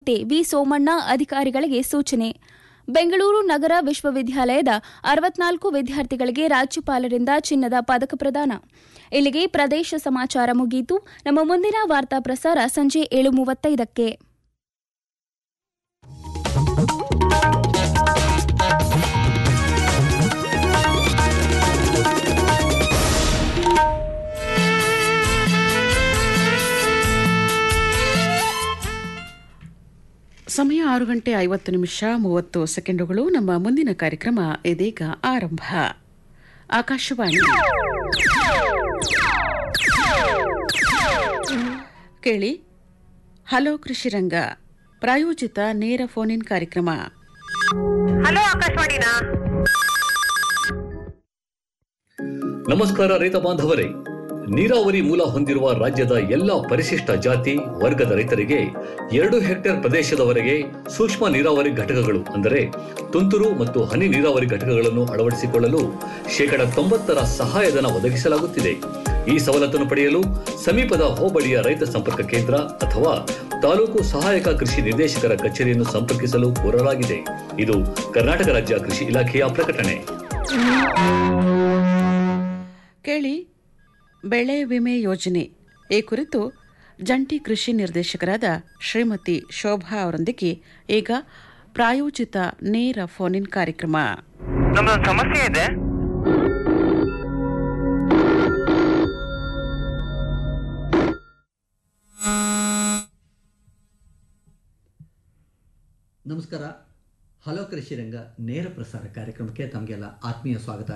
ಕಟ್ಟೆ ವಿ ಸೋಮಣ್ಣ ಅಧಿಕಾರಿಗಳಿಗೆ ಸೂಚನೆ ಬೆಂಗಳೂರು ನಗರ ವಿಶ್ವವಿದ್ಯಾಲಯದ ಅರವತ್ನಾಲ್ಕು ವಿದ್ಯಾರ್ಥಿಗಳಿಗೆ ರಾಜ್ಯಪಾಲರಿಂದ ಚಿನ್ನದ ಪದಕ ಪ್ರದಾನ ಇಲ್ಲಿಗೆ ಪ್ರದೇಶ ಸಮಾಚಾರ ಮುಗಿಯಿತು ನಮ್ಮ ಮುಂದಿನ ವಾರ್ತಾ ಪ್ರಸಾರ ಸಂಜೆ ಏಳು ಮೂವತ್ತೈದಕ್ಕೆ ಸಮಯ ಆರು ಗಂಟೆ ಐವತ್ತು ನಿಮಿಷ ಮೂವತ್ತು ಸೆಕೆಂಡುಗಳು ನಮ್ಮ ಮುಂದಿನ ಕಾರ್ಯಕ್ರಮ ಇದೀಗ ಆರಂಭ ಆಕಾಶವಾಣಿ ಕೇಳಿ ಹಲೋ ಕೃಷಿರಂಗ ಪ್ರಾಯೋಜಿತ ನೇರ ಫೋನ್ ಇನ್ ಕಾರ್ಯಕ್ರಮ ಹಲೋ ಆಕಾಶವಾಣಿನಾ ನಮಸ್ಕಾರ ರೈತ ಬಾಂಧವರೇ ನೀರಾವರಿ ಮೂಲ ಹೊಂದಿರುವ ರಾಜ್ಯದ ಎಲ್ಲ ಪರಿಶಿಷ್ಟ ಜಾತಿ ವರ್ಗದ ರೈತರಿಗೆ ಎರಡು ಹೆಕ್ಟೇರ್ ಪ್ರದೇಶದವರೆಗೆ ಸೂಕ್ಷ್ಮ ನೀರಾವರಿ ಘಟಕಗಳು ಅಂದರೆ ತುಂತುರು ಮತ್ತು ಹನಿ ನೀರಾವರಿ ಘಟಕಗಳನ್ನು ಅಳವಡಿಸಿಕೊಳ್ಳಲು ಶೇಕಡ ತೊಂಬತ್ತರ ಸಹಾಯಧನ ಒದಗಿಸಲಾಗುತ್ತಿದೆ ಈ ಸವಲತ್ತನ್ನು ಪಡೆಯಲು ಸಮೀಪದ ಹೋಬಳಿಯ ರೈತ ಸಂಪರ್ಕ ಕೇಂದ್ರ ಅಥವಾ ತಾಲೂಕು ಸಹಾಯಕ ಕೃಷಿ ನಿರ್ದೇಶಕರ ಕಚೇರಿಯನ್ನು ಸಂಪರ್ಕಿಸಲು ಕೋರಲಾಗಿದೆ ಇದು ಕರ್ನಾಟಕ ರಾಜ್ಯ ಕೃಷಿ ಇಲಾಖೆಯ ಪ್ರಕಟಣೆ ಕೇಳಿ ಬೆಳೆ ವಿಮೆ ಯೋಜನೆ ಈ ಕುರಿತು ಜಂಟಿ ಕೃಷಿ ನಿರ್ದೇಶಕರಾದ ಶ್ರೀಮತಿ ಶೋಭಾ ಅವರೊಂದಿಗೆ ಈಗ ಪ್ರಾಯೋಜಿತ ನೇರ ಫೋನ್ ಇನ್ ಕಾರ್ಯಕ್ರಮ ನಮ್ದೊಂದು ಸಮಸ್ಯೆ ಇದೆ ನಮಸ್ಕಾರ ಹಲೋ ಕೃಷಿ ರಂಗ ನೇರ ಪ್ರಸಾರ ಕಾರ್ಯಕ್ರಮಕ್ಕೆ ತಮಗೆಲ್ಲ ಆತ್ಮೀಯ ಸ್ವಾಗತ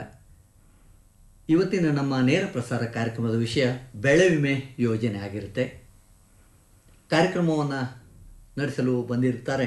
ಇವತ್ತಿನ ನಮ್ಮ ನೇರ ಪ್ರಸಾರ ಕಾರ್ಯಕ್ರಮದ ವಿಷಯ ಬೆಳೆ ವಿಮೆ ಯೋಜನೆ ಆಗಿರುತ್ತೆ ಕಾರ್ಯಕ್ರಮವನ್ನು ನಡೆಸಲು ಬಂದಿರುತ್ತಾರೆ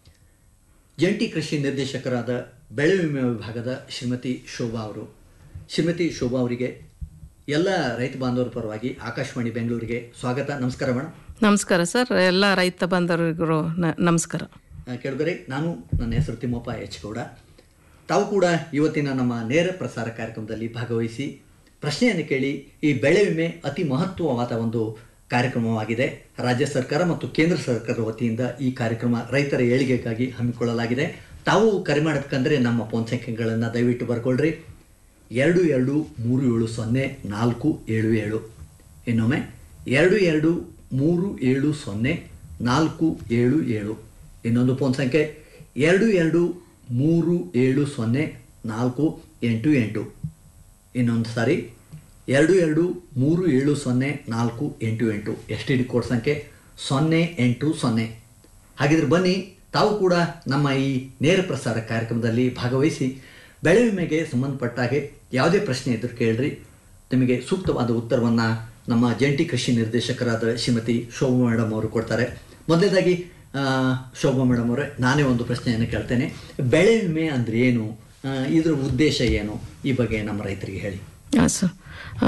ಜಂಟಿ ಕೃಷಿ ನಿರ್ದೇಶಕರಾದ ಬೆಳೆ ವಿಮೆ ವಿಭಾಗದ ಶ್ರೀಮತಿ ಶೋಭಾ ಅವರು ಶ್ರೀಮತಿ ಶೋಭಾ ಅವರಿಗೆ ಎಲ್ಲ ರೈತ ಬಾಂಧವರ ಪರವಾಗಿ ಆಕಾಶವಾಣಿ ಬೆಂಗಳೂರಿಗೆ ಸ್ವಾಗತ ನಮಸ್ಕಾರ ಮೇಡಮ್ ನಮಸ್ಕಾರ ಸರ್ ಎಲ್ಲ ರೈತ ಬಾಂಧವರಿಗೂ ನ- ನಮಸ್ಕಾರ ಕೆಳಗರೆ ನಾನು ನನ್ನ ಹೆಸರು ತಿಮ್ಮಪ್ಪ ಎಚ್ ಗೌಡ ತಾವು ಕೂಡ ಇವತ್ತಿನ ನಮ್ಮ ನೇರ ಪ್ರಸಾರ ಕಾರ್ಯಕ್ರಮದಲ್ಲಿ ಭಾಗವಹಿಸಿ ಪ್ರಶ್ನೆಯನ್ನು ಕೇಳಿ ಈ ಬೆಳೆ ವಿಮೆ ಅತಿ ಮಹತ್ವವಾದ ಒಂದು ಕಾರ್ಯಕ್ರಮವಾಗಿದೆ ರಾಜ್ಯ ಸರ್ಕಾರ ಮತ್ತು ಕೇಂದ್ರ ಸರ್ಕಾರದ ವತಿಯಿಂದ ಈ ಕಾರ್ಯಕ್ರಮ ರೈತರ ಏಳಿಗೆಗಾಗಿ ಹಮ್ಮಿಕೊಳ್ಳಲಾಗಿದೆ ತಾವು ಕರೆ ಮಾಡಬೇಕಂದ್ರೆ ನಮ್ಮ ಫೋನ್ ಸಂಖ್ಯೆಗಳನ್ನು ದಯವಿಟ್ಟು ಬರ್ಕೊಳ್ರಿ ಎರಡು ಎರಡು ಮೂರು ಏಳು ಸೊನ್ನೆ ನಾಲ್ಕು ಏಳು ಏಳು ಇನ್ನೊಮ್ಮೆ ಎರಡು ಎರಡು ಮೂರು ಏಳು ಸೊನ್ನೆ ನಾಲ್ಕು ಏಳು ಏಳು ಇನ್ನೊಂದು ಫೋನ್ ಸಂಖ್ಯೆ ಎರಡು ಎರಡು ಮೂರು ಏಳು ಸೊನ್ನೆ ನಾಲ್ಕು ಎಂಟು ಎಂಟು ಇನ್ನೊಂದು ಸಾರಿ ಎರಡು ಎರಡು ಮೂರು ಏಳು ಸೊನ್ನೆ ನಾಲ್ಕು ಎಂಟು ಎಂಟು ಎಸ್ ಟಿ ಡಿ ಕೋಡ್ ಸಂಖ್ಯೆ ಸೊನ್ನೆ ಎಂಟು ಸೊನ್ನೆ ಹಾಗಿದ್ರೆ ಬನ್ನಿ ತಾವು ಕೂಡ ನಮ್ಮ ಈ ನೇರ ಪ್ರಸಾರ ಕಾರ್ಯಕ್ರಮದಲ್ಲಿ ಭಾಗವಹಿಸಿ ಬೆಳೆ ವಿಮೆಗೆ ಸಂಬಂಧಪಟ್ಟ ಹಾಗೆ ಯಾವುದೇ ಪ್ರಶ್ನೆ ಇದ್ರೂ ಕೇಳ್ರಿ ನಿಮಗೆ ಸೂಕ್ತವಾದ ಉತ್ತರವನ್ನು ನಮ್ಮ ಜಂಟಿ ಕೃಷಿ ನಿರ್ದೇಶಕರಾದ ಶ್ರೀಮತಿ ಶೋಭಾ ಮೇಡಮ್ ಅವರು ಕೊಡ್ತಾರೆ ಮೊದಲನೇದಾಗಿ ಆ, ಶೋಭಾ ಮೇಡಮ್ ಅವರೇ ನಾನೇ ಒಂದು ಪ್ರಶ್ನೆಯನ್ನು ಕೇಳ್ತೇನೆ ಬೆಳೆ ವಿಮೆ ಅಂದರೆ ಏನು ಆ, ಇದರ ಉದ್ದೇಶ ಏನು ಈ ಬಗ್ಗೆ ನಮ್ಮ ರೈತರಿಗೆ ಹೇಳಿ ಹಾಂ ಸರ್ ಆ,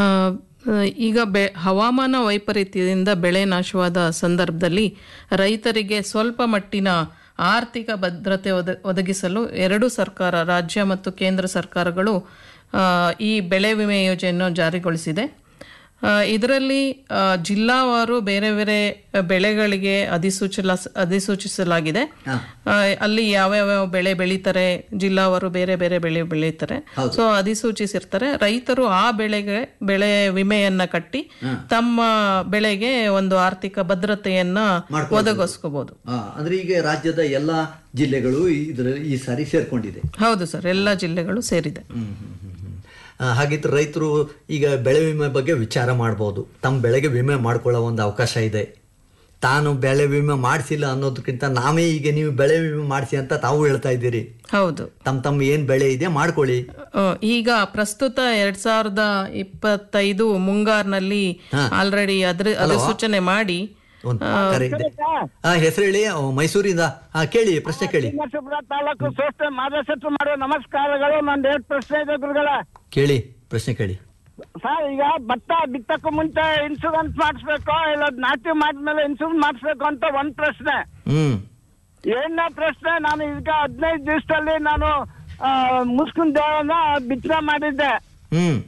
ಈಗ ಬೆ ಹವಾಮಾನ ವೈಪರೀತ್ಯದಿಂದ ಬೆಳೆ ನಾಶವಾದ ಸಂದರ್ಭದಲ್ಲಿ ರೈತರಿಗೆ ಸ್ವಲ್ಪ ಮಟ್ಟಿನ ಆರ್ಥಿಕ ಭದ್ರತೆ ಒದ ಒದಗಿಸಲು ಎರಡು ಸರ್ಕಾರ ರಾಜ್ಯ ಮತ್ತು ಕೇಂದ್ರ ಸರ್ಕಾರಗಳು ಆ, ಈ ಬೆಳೆ ವಿಮೆ ಯೋಜನೆಯನ್ನು ಜಾರಿಗೊಳಿಸಿದೆ ಆ, ಇದರಲ್ಲಿ ಆ, ಜಿಲ್ಲಾವಾರು ಬೇರೆ ಬೇರೆ ಬೆಳೆಗಳಿಗೆ ಅಧಿಸೂಚಲ ಅಧಿಸೂಚಿಸಲಾಗಿದೆ ಆ, ಅಲ್ಲಿ ಯಾವ್ಯಾವ ಬೆಳೆ ಬೆಳೀತಾರೆ ಜಿಲ್ಲಾವಾರು ಬೇರೆ ಬೇರೆ ಬೆಳೆ ಬೆಳೀತಾರೆ ಸೊ ಅಧಿಸೂಚಿಸಿರ್ತಾರೆ ರೈತರು ಆ ಬೆಳೆಗೆ ಬೆಳೆ ವಿಮೆಯನ್ನ ಕಟ್ಟಿ ತಮ್ಮ ಬೆಳೆಗೆ ಒಂದು ಆರ್ಥಿಕ ಭದ್ರತೆಯನ್ನ ಒದಗಿಸ್ಕೋಬಹುದು ಆ, ಅಂದ್ರೆ ಈಗ ರಾಜ್ಯದ ಎಲ್ಲ ಜಿಲ್ಲೆಗಳು ಇದರ ಈ ಸಾರಿ ಸೇರ್ಕೊಂಡಿದೆ ಹೌದು ಸರ್ ಎಲ್ಲ ಜಿಲ್ಲೆಗಳು ಸೇರಿದೆ ಆ, ಹಾಗಿದ್ರೆ ರೈತರು ಈಗ ಬೆಳೆ ವಿಮೆ ಬಗ್ಗೆ ವಿಚಾರ ಮಾಡ್ಬೋದು ತಮ್ಮ ಬೆಳೆಗೆ ವಿಮೆ ಮಾಡ್ಕೊಳ್ಳೋ ಒಂದು ಅವಕಾಶ ಇದೆ ತಾನು ಬೆಳೆ ವಿಮೆ ಮಾಡಿಸಿಲ್ಲ ಅನ್ನೋದಕ್ಕಿಂತ ನಾವೇ ಈಗ ನೀವು ಬೆಳೆ ವಿಮೆ ಮಾಡಿಸಿ ಅಂತ ತಾವು ಹೇಳ್ತಾ ಇದ್ದೀರಿ ಹೌದು ತಮ್ಮ ತಮ್ಮ ಏನು ಬೆಳೆ ಇದೆ ಮಾಡ್ಕೊಳ್ಳಿ ಆ, ಈಗ ಪ್ರಸ್ತುತ ಎರಡ್ ಸಾವಿರದ ಇಪ್ಪತ್ತೈದು ಮುಂಗಾರ್ನಲ್ಲಿ ಆಲ್ರೆಡಿ ಅದ್ರ ಅಧಿಸೂಚನೆ ಮಾಡಿ ಒಂದು ಕರೆ ಇದೆ ಆ, ಹೆಸರು ಹೇಳಿ ಆ, ಮೈಸೂರಿಂದ ಆ, ಕೇಳಿ ಪ್ರಶ್ನೆ ಕೇಳಿ ನರಸೀಪುರ ತಾಲೂಕು ಸೋಸ್ತೆ ಮಾದೇಶತ್ವ ಮಾಡುವ ನಮಸ್ಕಾರಗಳು ನಂದು ಎರಡು ಪ್ರಶ್ನೆ ಇದೆ ಗುರುಗಳ ಕೇಳಿ ಪ್ರಶ್ನೆ ಕೇಳಿ ಸರ್ ಈಗ ಭತ್ತ ಬಿತ್ತಕ್ಕೂ ಮುಂಚೆ ಇನ್ಶೂರೆನ್ಸ್ ಮಾಡಿಸ್ಬೇಕು ಇಲ್ಲ ನಾಟಿ ಮಾಡಿದ್ಮೇಲೆ ಇನ್ಶೂರೆನ್ಸ್ ಮಾಡಿಸ್ಬೇಕು ಅಂತ ಒಂದ್ ಪ್ರಶ್ನೆ ಹ್ಮ್ ಎರಡನೇ ಪ್ರಶ್ನೆ ನಾನು ಈಗ ಹದಿನೈದು ದಿವಸದಲ್ಲಿ ನಾನು ಮುಸ್ಕಿನ ದೇವನ ಬಿತ್ತನೆ ಮಾಡಿದ್ದೆ ಹ್ಮ್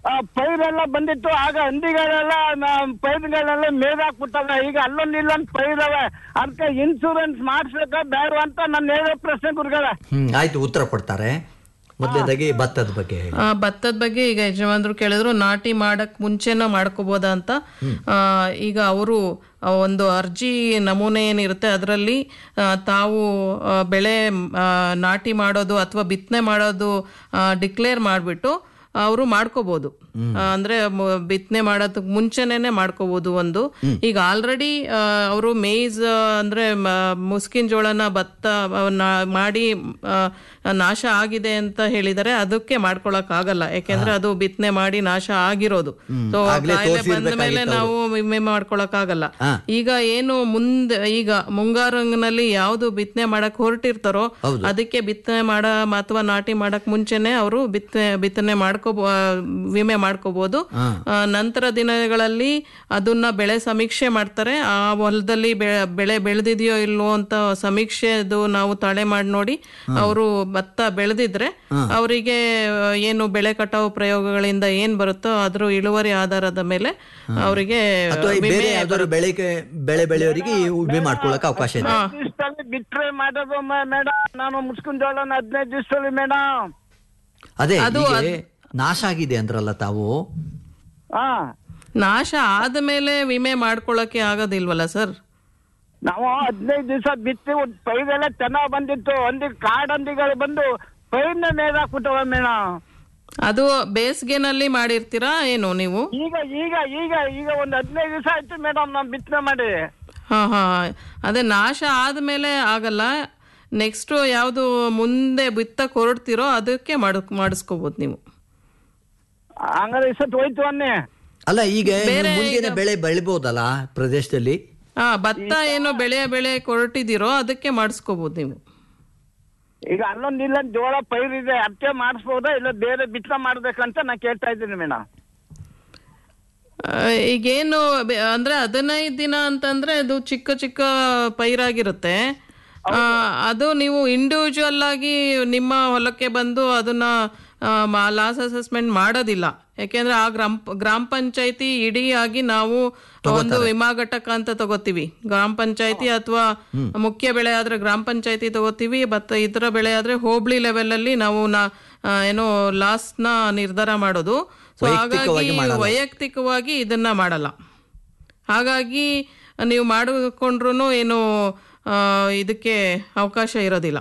ಆ, ಪೈರೆಲ್ಲ ಬಂದಿತ್ತು ಆಗ ಹಂದಿಗಳೆಲ್ಲ ನ- ಪೈರುಗಳೆಲ್ಲ ಮೇದಾಕ್ಬಿಟ್ಟವೆ ಈಗ ಅಲ್ಲೊಂದು ಇಲ್ಲೊಂದು ಪೈರವೆ ಅದಕ್ಕೆ ಇನ್ಸೂರೆನ್ಸ್ ಮಾಡಿಸ್ಬೇಕಾ ಬೇಡ ಅಂತ ನನ್ನ ನೇರ ಪ್ರಶ್ನೆ ಗುರುಗಳ ಹ್ಮ್ ಆಯ್ತು ಉತ್ತರ ಕೊಡ್ತಾರೆ ಮೊದಲನೇದಾಗಿ ಭತ್ತದ ಬಗ್ಗೆ ಹೇಳಿ ಆ, ಭತ್ತದ ಬಗ್ಗೆ ಈಗ ಯಜಮಾನ್ರು ಕೇಳಿದ್ರು ನಾಟಿ ಮಾಡಕ್ ಮುಂಚೆನ ಮಾಡ್ಕೋಬೋದಾ ಅಂತ ಆ, ಈಗ ಅವರು ಒಂದು ಅರ್ಜಿ ನಮೂನೆ ಏನಿರುತ್ತೆ ಅದರಲ್ಲಿ ತಾವು ಆ, ಬೆಳೆ ಆ, ನಾಟಿ ಮಾಡೋದು ಅಥವಾ ಬಿತ್ತನೆ ಮಾಡೋದು ಡಿಕ್ಲೇರ್ ಮಾಡಿಬಿಟ್ಟು ಅವರು ಮಾಡ್ಕೋಬಹುದು ಅಂದ್ರೆ ಮ- ಬಿತ್ತನೆ ಮಾಡೋದಕ್ಕೆ ಮುಂಚೆನೇನೆ ಮಾಡ್ಕೋಬಹುದು ಒಂದು ಈಗ ಆಲ್ರೆಡಿ ಅವರು ಮೇಯ್ಸ್ ಅಂದ್ರೆ ಮ- ಮುಸ್ಕಿನ್ ಜೋಳನ ಭತ್ತ ಅವನ್ನ ಮಾಡಿ ಆ, ನಾಶ ಆಗಿದೆ ಅಂತ ಹೇಳಿದರೆ ಅದಕ್ಕೆ ಮಾಡ್ಕೊಳಕ್ ಆಗಲ್ಲ ಯಾಕೆಂದ್ರೆ ಅದು ಬಿತ್ತನೆ ಮಾಡಿ ನಾಶ ಆಗಿರೋದು ಸೊ ಆಗ್ಲೇ ಕಾಯಿಲೆ ಬಂದ ಮೇಲೆ ತೋರ್ಸಿರ್ಬೇಕಾಗಿತ್ತು ನಾವು ವಿಮೆ ಮಾಡ್ಕೊಳಕ್ ಆಗಲ್ಲ ಈಗ ಏನು ಮುಂದೆ ಈಗ ಮುಂಗಾರಂಗನಲ್ಲಿ ಯಾವ್ದು ಬಿತ್ತನೆ ಮಾಡಕ್ ಹೊರಟಿರ್ತಾರೋ ಅದಕ್ಕೆ ಬಿತ್ತನೆ ಮಾಡ ಅಥವಾ ನಾಟಿ ಮಾಡಕ್ ಮುಂಚೆನೆ ಅವರು ಬಿತ್ತನೆ ಬಿತ್ತನೆ ಮಾಡ್ಕೋ ವಿಮೆ ಮಾಡ್ಕೋಬಹುದು ಆ, ನಂತರ ದಿನಗಳಲ್ಲಿ ಅದನ್ನ ಬೆಳೆ ಸಮೀಕ್ಷೆ ಮಾಡ್ತಾರೆ ಆ ಹೊಲದಲ್ಲಿ ಬೆ- ಬೆಳೆ ಬೆಳೆದಿದೆಯೋ ಇಲ್ವೋ ಅಂತ ಸಮೀಕ್ಷೆದು ನಾವು ತಾಳೆ ಮಾಡಿ ನೋಡಿ ಅವರು ಭತ್ತ ಬೆಳೆದಿದ್ರೆ ಅವರಿಗೆ ಏನು ಬೆಳೆ ಕಟಾವು ಪ್ರಯೋಗಗಳಿಂದ ಏನ್ ಬರುತ್ತೋ ಅದ್ರ ಇಳುವರಿ ಆಧಾರದ ಮೇಲೆ ಅವರಿಗೆ ಅಥವಾ ಈ ಬೇರೆ ಯಾವ್ದಾದ್ರು ಬೆಳೆಗೆ ಬೆಳೆ ಬೆಳೆಯೋರಿಗೆ ಈ ವಿಮೆ ಮಾಡ್ಕೊಳ್ಳೋಕೆ ಅವಕಾಶ ಇದೆ ದಿವಸದಲ್ಲಿ ಬಿಟ್ರೆ ಮಾಡೋದು ಮೇಡಮ್ ನಾನು ಮುಸ್ಕಿನ ಜೋಳನ ಹದಿನೈದು ದಿವಸದಲ್ಲಿ ಮೇಡಮ್ ಅದೇ ಹೀಗೆ ನಾಶ ಆಗಿದೆ ಅಂದ್ರಲ್ಲ ತಾವು ಹಾ ನಾಶ ಆದ್ಮೇಲೆ ವಿಮೆ ಮಾಡ್ಕೊಳಕ್ಕೆ ಆಗೋದಿಲ್ವಲ್ಲ ಸರ್ ನಾವು ಹದಿನೈದು ದಿವಸ ಬಿತ್ತಿ ಒಂದ್ ಪೈರೆಲ್ಲ ಚೆನ್ನಾಗ್ ಬಂದಿತ್ತು ಒಂದಿ ಕಾಡಂದಿಗಳು ಬಂದು ಪೈರ್ನ ಮೇದಾಕ್ಬಿಟ್ಟವ ಮೇಡಮ್ ಅದು ಬೇಸಿಗೆನಲ್ಲಿ ಮಾಡಿರ್ತೀರಾ ಏನು ನೀವು ಈಗ ಈಗ ಈಗ ಈಗ ಒಂದ್ ಹದಿನೈದು ದಿವಸ ಆಯ್ತು ಮೇಡಮ್ ನಾನು ಬಿತ್ತನೆ ಮಾಡಿ ಹಾ ಹಾ ಅದೇ ನಾಶ ಆದ್ಮೇಲೆ ಆಗಲ್ಲ ನೆಕ್ಸ್ಟ್ ಯಾವುದು ಮುಂದೆ ಬಿತ್ತಕ್ಕೆ ಹೊರಡ್ತಿರೋ ಅದಕ್ಕೆ ಮಾಡ್ ಮಾಡಿಸ್ಕೋಬೋದು ನೀವು ಹಂಗಾರೆ ಈ ಸತ್ ಹೋಯ್ತು ಅನ್ನಿ ಅಲ್ಲ ಈಗ ನೀವು ಮುಂದಿನ ಬೆಳೆ ಬೆಳಿಬಹುದಲ್ಲ ಪ್ರದೇಶದಲ್ಲಿ ಹಾ ಭತ್ತ ಏನು ಬೆಳೆ ಬೆಳೆ ಹೊರಟಿದ್ದೀರೋ ಅದಕ್ಕೆ ಮಾಡಿಸ್ಕೋಬೋದು ನೀವು ಈಗ ಅಲ್ಲೊಂದ್ ಇಲ್ಲೊಂದ್ ಜೋಳ ಪೈರಿದೆ ಅದಕ್ಕೆ ಮಾಡಿಸ್ಬೋದಾ ಇಲ್ಲ ಬೇರೆ ಬಿತ್ತನೆ ಮಾಡ್ಬೇಕಂತ ನಾ ಕೇಳ್ತಾ ಇದ್ದೀನಿ ಮೇಡಮ್ ಆ, ಈಗೇನು ಬೆ- ಅಂದ್ರೆ ಹದಿನೈದು ದಿನ ಅಂತಂದ್ರೆ ಅದು ಚಿಕ್ಕ ಚಿಕ್ಕ ಪೈರಾಗಿರುತ್ತೆ ಆ, ಅದು ನೀವು ಇಂಡಿವಿಜುವಲ್ ಆಗಿ ನಿಮ್ಮ ಹೊಲಕ್ಕೆ ಬಂದು ಅದನ್ನ ಲಾಸ್ ಅಸೆಸ್ಮೆಂಟ್ ಮಾಡೋದಿಲ್ಲ ಯಾಕೆಂದ್ರೆ ಆ ಗ್ರಾಮ ಗ್ರಾಮ ಪಂಚಾಯತಿ ಇಡೀ ಆಗಿ ನಾವು ಒಂದು ವಿಮಾ ಘಟಕ ಅಂತ ತಗೋತೀವಿ ಗ್ರಾಮ ಪಂಚಾಯತಿ ಅಥವಾ ಮುಖ್ಯ ಬೆಳೆ ಆದ್ರೆ ಗ್ರಾಮ ಪಂಚಾಯತಿ ತಗೋತೀವಿ ಮತ್ತು ಇತರ ಬೆಳೆ ಆದ್ರೆ ಹೋಬಳಿ ಲೆವೆಲ್ ಅಲ್ಲಿ ನಾವು ನಾ ಆ, ಏನೋ ಲಾಸ್ ನ ನಿರ್ಧಾರ ಮಾಡೋದು ಸೊ ಹಾಗಾಗಿ ವೈಯಕ್ತಿಕವಾಗಿ ಇದನ್ನ ಮಾಡಲ್ಲ ಹಾಗಾಗಿ ನೀವು ಮಾಡಿಕೊಂಡ್ರು ಏನು ಆ, ಇದಕ್ಕೆ ಅವಕಾಶ ಇರೋದಿಲ್ಲ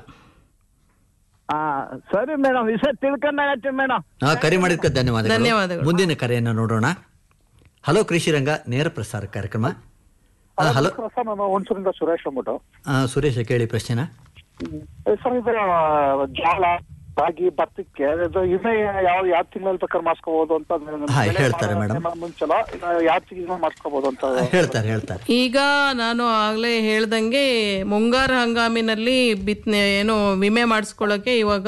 ಆ ಸರಿ ಮೇಡಮ್ ಈ ಸತ್ ತಿಳ್ಕೊಂಡಾಗತ್ತೆ ಮೇಡಮ್ ಹಾ ಕರೆ ಮಾಡಿದ್ಕೆ ಧನ್ಯವಾದಗಳು ಧನ್ಯವಾದಗಳು. ಮುಂದಿನ ಕರೆಯನ್ನು ನೋಡೋಣ ಹಲೋ ಕೃಷಿ ರಂಗ ನೇರ ಪ್ರಸಾರ ಕಾರ್ಯಕ್ರಮ ಆ, ಹಲೋ ಸರ್ ನಾನು ಹುಣಸೂರಿಂದ ಸುರೇಶ್ ಅಂದ್ಬಿಟ್ಟು ಆ, ಸುರೇಶ ಕೇಳಿ ಪ್ರಶ್ನೆನ ಸರ್ ಇದು ಜೋಳ ರಾಗಿ ಭತ್ತಕ್ಕೆ ಇದು ವಿಮೆ ಯಾವ ಯಾವ ತಿಂಗಳಲ್ಲಿ ಬೇಕಾದ್ರೆ ಮಾಡ್ಸ್ಕೋಬಹುದು ಅಂತ ಹಾ, ಹೇಳ್ತಾರೆ madam. ಮುಂಚೆಲ್ಲ ಯಾವ ತಿಂಗಳು ಮಾಡ್ಸ್ಕೋಬಹುದು ಅಂತ ಹೇಳ್ತಾರೆ ಹೇಳ್ತಾರೆ ಈಗ ನಾನು ಆಗ್ಲೇ ಹೇಳ್ದಂಗೆ ಮುಂಗಾರು ಹಂಗಾಮಿನಲ್ಲಿ ಬಿತ್ತನೆ ಏನು ವಿಮೆ ಮಾಡಿಸ್ಕೊಳ್ಳೋಕೆ ಇವಾಗ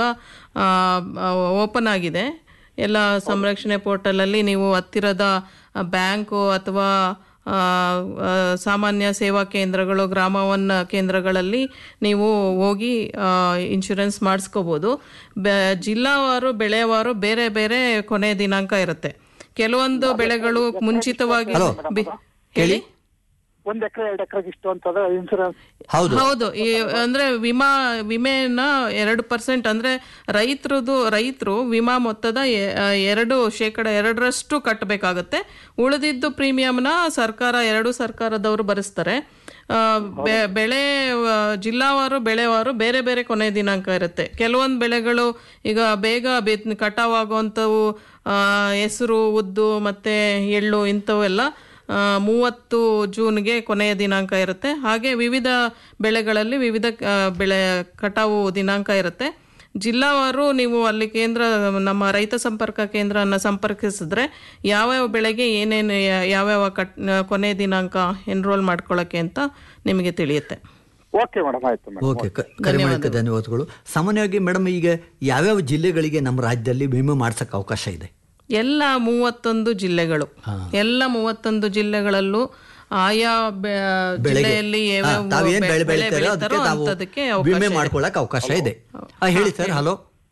ಓಪನ್ ಆಗಿದೆ ಎಲ್ಲ ಸಂರಕ್ಷಣೆ ಪೋರ್ಟಲಲ್ಲಿ ನೀವು ಹತ್ತಿರದ ಬ್ಯಾಂಕು ಅಥವಾ ಆ, ಆ, ಸಾಮಾನ್ಯ ಸೇವಾ ಕೇಂದ್ರಗಳು ಗ್ರಾಮವನ್ನ ಕೇಂದ್ರಗಳಲ್ಲಿ ನೀವು ಹೋಗಿ ಇನ್ಶೂರೆನ್ಸ್ ಮಾಡಿಸ್ಕೋಬೋದು ಬೆ ಜಿಲ್ಲಾವಾರು ಬೆಳೆವಾರು ಬೇರೆ ಬೇರೆ ಕೊನೆ ದಿನಾಂಕ ಇರುತ್ತೆ ಕೆಲವೊಂದು ಬೆಳೆಗಳು ಮುಂಚಿತವಾಗಿ ಬಿ- ಹೇಳಿ ಒಂದ್ ಎಕರೆ ಎರಡು ಎಕರೆಗೆ ಇಷ್ಟು ಅಂತಂದ್ರೆ ಇನ್ಸೂರೆನ್ಸ್ ಹೌದು ಹೌದು ಈ ಅಂದ್ರೆ ವಿಮಾ ವಿಮೆನ ಎರಡು ಪರ್ಸೆಂಟ್ ಅಂದ್ರೆ ರೈತರದು ರೈತರು ವಿಮಾ ಮೊತ್ತದ ಎ- ಆ, ಎರಡು ಶೇಕಡ ಎರಡರಷ್ಟು ಕಟ್ಟಬೇಕಾಗತ್ತೆ ಉಳಿದಿದ್ದು ಪ್ರೀಮಿಯಂನ ಸರ್ಕಾರ ಎರಡು ಸರ್ಕಾರದವರು ಭರಿಸ್ತಾರೆ ಆ, ಬೆ- ಬೆಳೆ ಆ, ಜಿಲ್ಲಾವಾರು ಬೆಳೆವಾರು ಬೇರೆ ಬೇರೆ ಕೊನೆ ದಿನಾಂಕ ಇರುತ್ತೆ ಕೆಲವೊಂದು ಬೆಳೆಗಳು ಈಗ ಬೇಗ ಬಿತ್ ಕಟಾವಾಗುವಂಥವು ಹೆಸರು ಉದ್ದು ಮತ್ತೆ ಎಳ್ಳು ಇಂಥವೆಲ್ಲ ಆ, ಮೂವತ್ತು ಜೂನ್ಗೆ ಕೊನೆಯ ದಿನಾಂಕ ಇರುತ್ತೆ ಹಾಗೆ ವಿವಿಧ ಬೆಳೆಗಳಲ್ಲಿ ವಿವಿಧ ಆ, ಬೆಳೆ ಕಟಾವು ದಿನಾಂಕ ಇರುತ್ತೆ ಜಿಲ್ಲಾವಾರು ನೀವು ಅಲ್ಲಿ ಕೇಂದ್ರ ನಮ್ಮ ರೈತ ಸಂಪರ್ಕ ಕೇಂದ್ರನ ಸಂಪರ್ಕಿಸಿದ್ರೆ ಯಾವ್ಯಾವ ಬೆಳೆಗೆ ಏನೇನು ಯಾ- ಯಾವ್ಯಾವ ಕಟ್ ಕೊನೆ ದಿನಾಂಕ ಎನ್ರೋಲ್ ಮಾಡ್ಕೊಳ್ಳೋಕ್ಕೆ ಅಂತ ನಿಮಗೆ ತಿಳಿಯುತ್ತೆ ಓಕೆ ಮೇಡಮ್ ಆಯ್ತು ಮೇಡಮ್ ಓಕೆ ಕ- ಕರೆ ಮಾಡಿದ್ದಕ್ಕೆ ಧನ್ಯವಾದಗಳು ಸಾಮಾನ್ಯವಾಗಿ ಮೇಡಮ್ ಈಗ ಯಾವ್ಯಾವ ಜಿಲ್ಲೆಗಳಿಗೆ ನಮ್ಮ ರಾಜ್ಯದಲ್ಲಿ ವಿಮೆ ಮಾಡ್ಸಕ್ ಅವಕಾಶ ಇದೆ ಎಲ್ಲ ಮೂವತ್ತೊಂದು ಜಿಲ್ಲೆಗಳು ಎಲ್ಲ ಮೂವತ್ತೊಂದು ಜಿಲ್ಲೆಗಳಲ್ಲೂ ಆಯಾ ಬೆ- ಜಿಲ್ಲೆಯಲ್ಲಿ ಹಾ, ಯಾವ್ಯಾವ ತಾವೇನ್ ಬೆ- ಬೆಳೆ ಬೆಳೆ ಬೆಳಿತಾರೋ ಬೆಳೀತಾರೋ ಅದಕ್ಕೆ ತಾವು ಅಂಥದಕ್ಕೆ ವಿಮೆ ಅವಕಾಶ ಇದೆ. ಮಾಡ್ಕೊಳಕ್ ಅವಕಾಶ ಇದೆ ಆ, ಹೇಳಿ ಸರ್ ಹಲೋ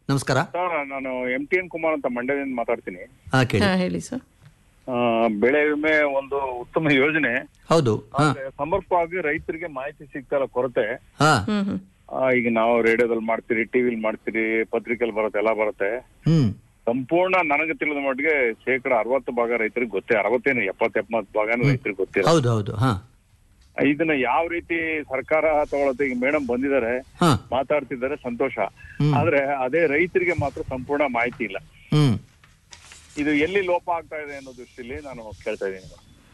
ನಮಸ್ಕಾರ ಸರ್ ನಾನು ಎಂ ಟಿ ಎನ್ ಕುಮಾರ್ ಅಂತ ಮಂಡ್ಯದಿಂದ ಮಾತಾಡ್ತೀನಿ ಹಾ ಕೇಳಿ ಹಾ ಹೇಳಿ ಸರ್ ಆ, ಬೆಳೆ ವಿಮೆ ಒಂದು ಉತ್ತಮ ಯೋಜನೆ ಹೌದು ಹಾ ಆದ್ರೆ ಸಮರ್ಪಕವಾಗಿ ರೈತರಿಗೆ ಮಾಹಿತಿ ಸಿಗ್ತಾರ ಕೊರತೆ ಹಾ ಹ್ಮ್ ಹ್ಮ್ ಆ, ಈಗ ನಾವು ರೇಡಿಯೋದಲ್ಲಿ ಮಾಡ್ತೀರಿ ಟಿವಿಲಿ ಮಾಡ್ತೀರಿ ಪತ್ರಿಕೆಯಲ್ಲಿ ಬರುತ್ತೆ ಎಲ್ಲ ಬರುತ್ತೆ ಹ್ಮ್ ಸಂಪೂರ್ಣ ನನಗೆ ತಿಳಿದ ಮಟ್ಟಿಗೆ ಶೇಕಡ ಅರವತ್ತು ಭಾಗ ರೈತರಿಗೆ ಗೊತ್ತೇ ಅರವತ್ತೇನು ಎಪ್ಪತ್ ಎಪ್ಪತ್ತು ಭಾಗನೂ ರೈತರಿಗೆ ಗೊತ್ತಿಲ್ಲ ಹೌದು ಹೌದು ಹಾ ಇದನ್ನ ಯಾವ ರೀತಿ ಸರ್ಕಾರ ತಗೊಳತ್ತೆ ಈಗ ಮೇಡಮ್ ಬಂದಿದ್ದಾರೆ ಹಾ ಮಾತಾಡ್ತಿದ್ದಾರೆ ಸಂತೋಷ ಹ್ಮ್. ಆದ್ರೆ ಅದೇ ರೈತರಿಗೆ ಮಾತ್ರ ಸಂಪೂರ್ಣ ಮಾಹಿತಿ ಇಲ್ಲ ಹ್ಮ್ ಇದು ಎಲ್ಲಿ ಲೋಪ ಆಗ್ತಾ ಇದೆ ಅನ್ನೋ ದೃಷ್ಟಿಯಲ್ಲಿ ನಾನು ಕೇಳ್ತಾ ಇದ್ದೀನಿ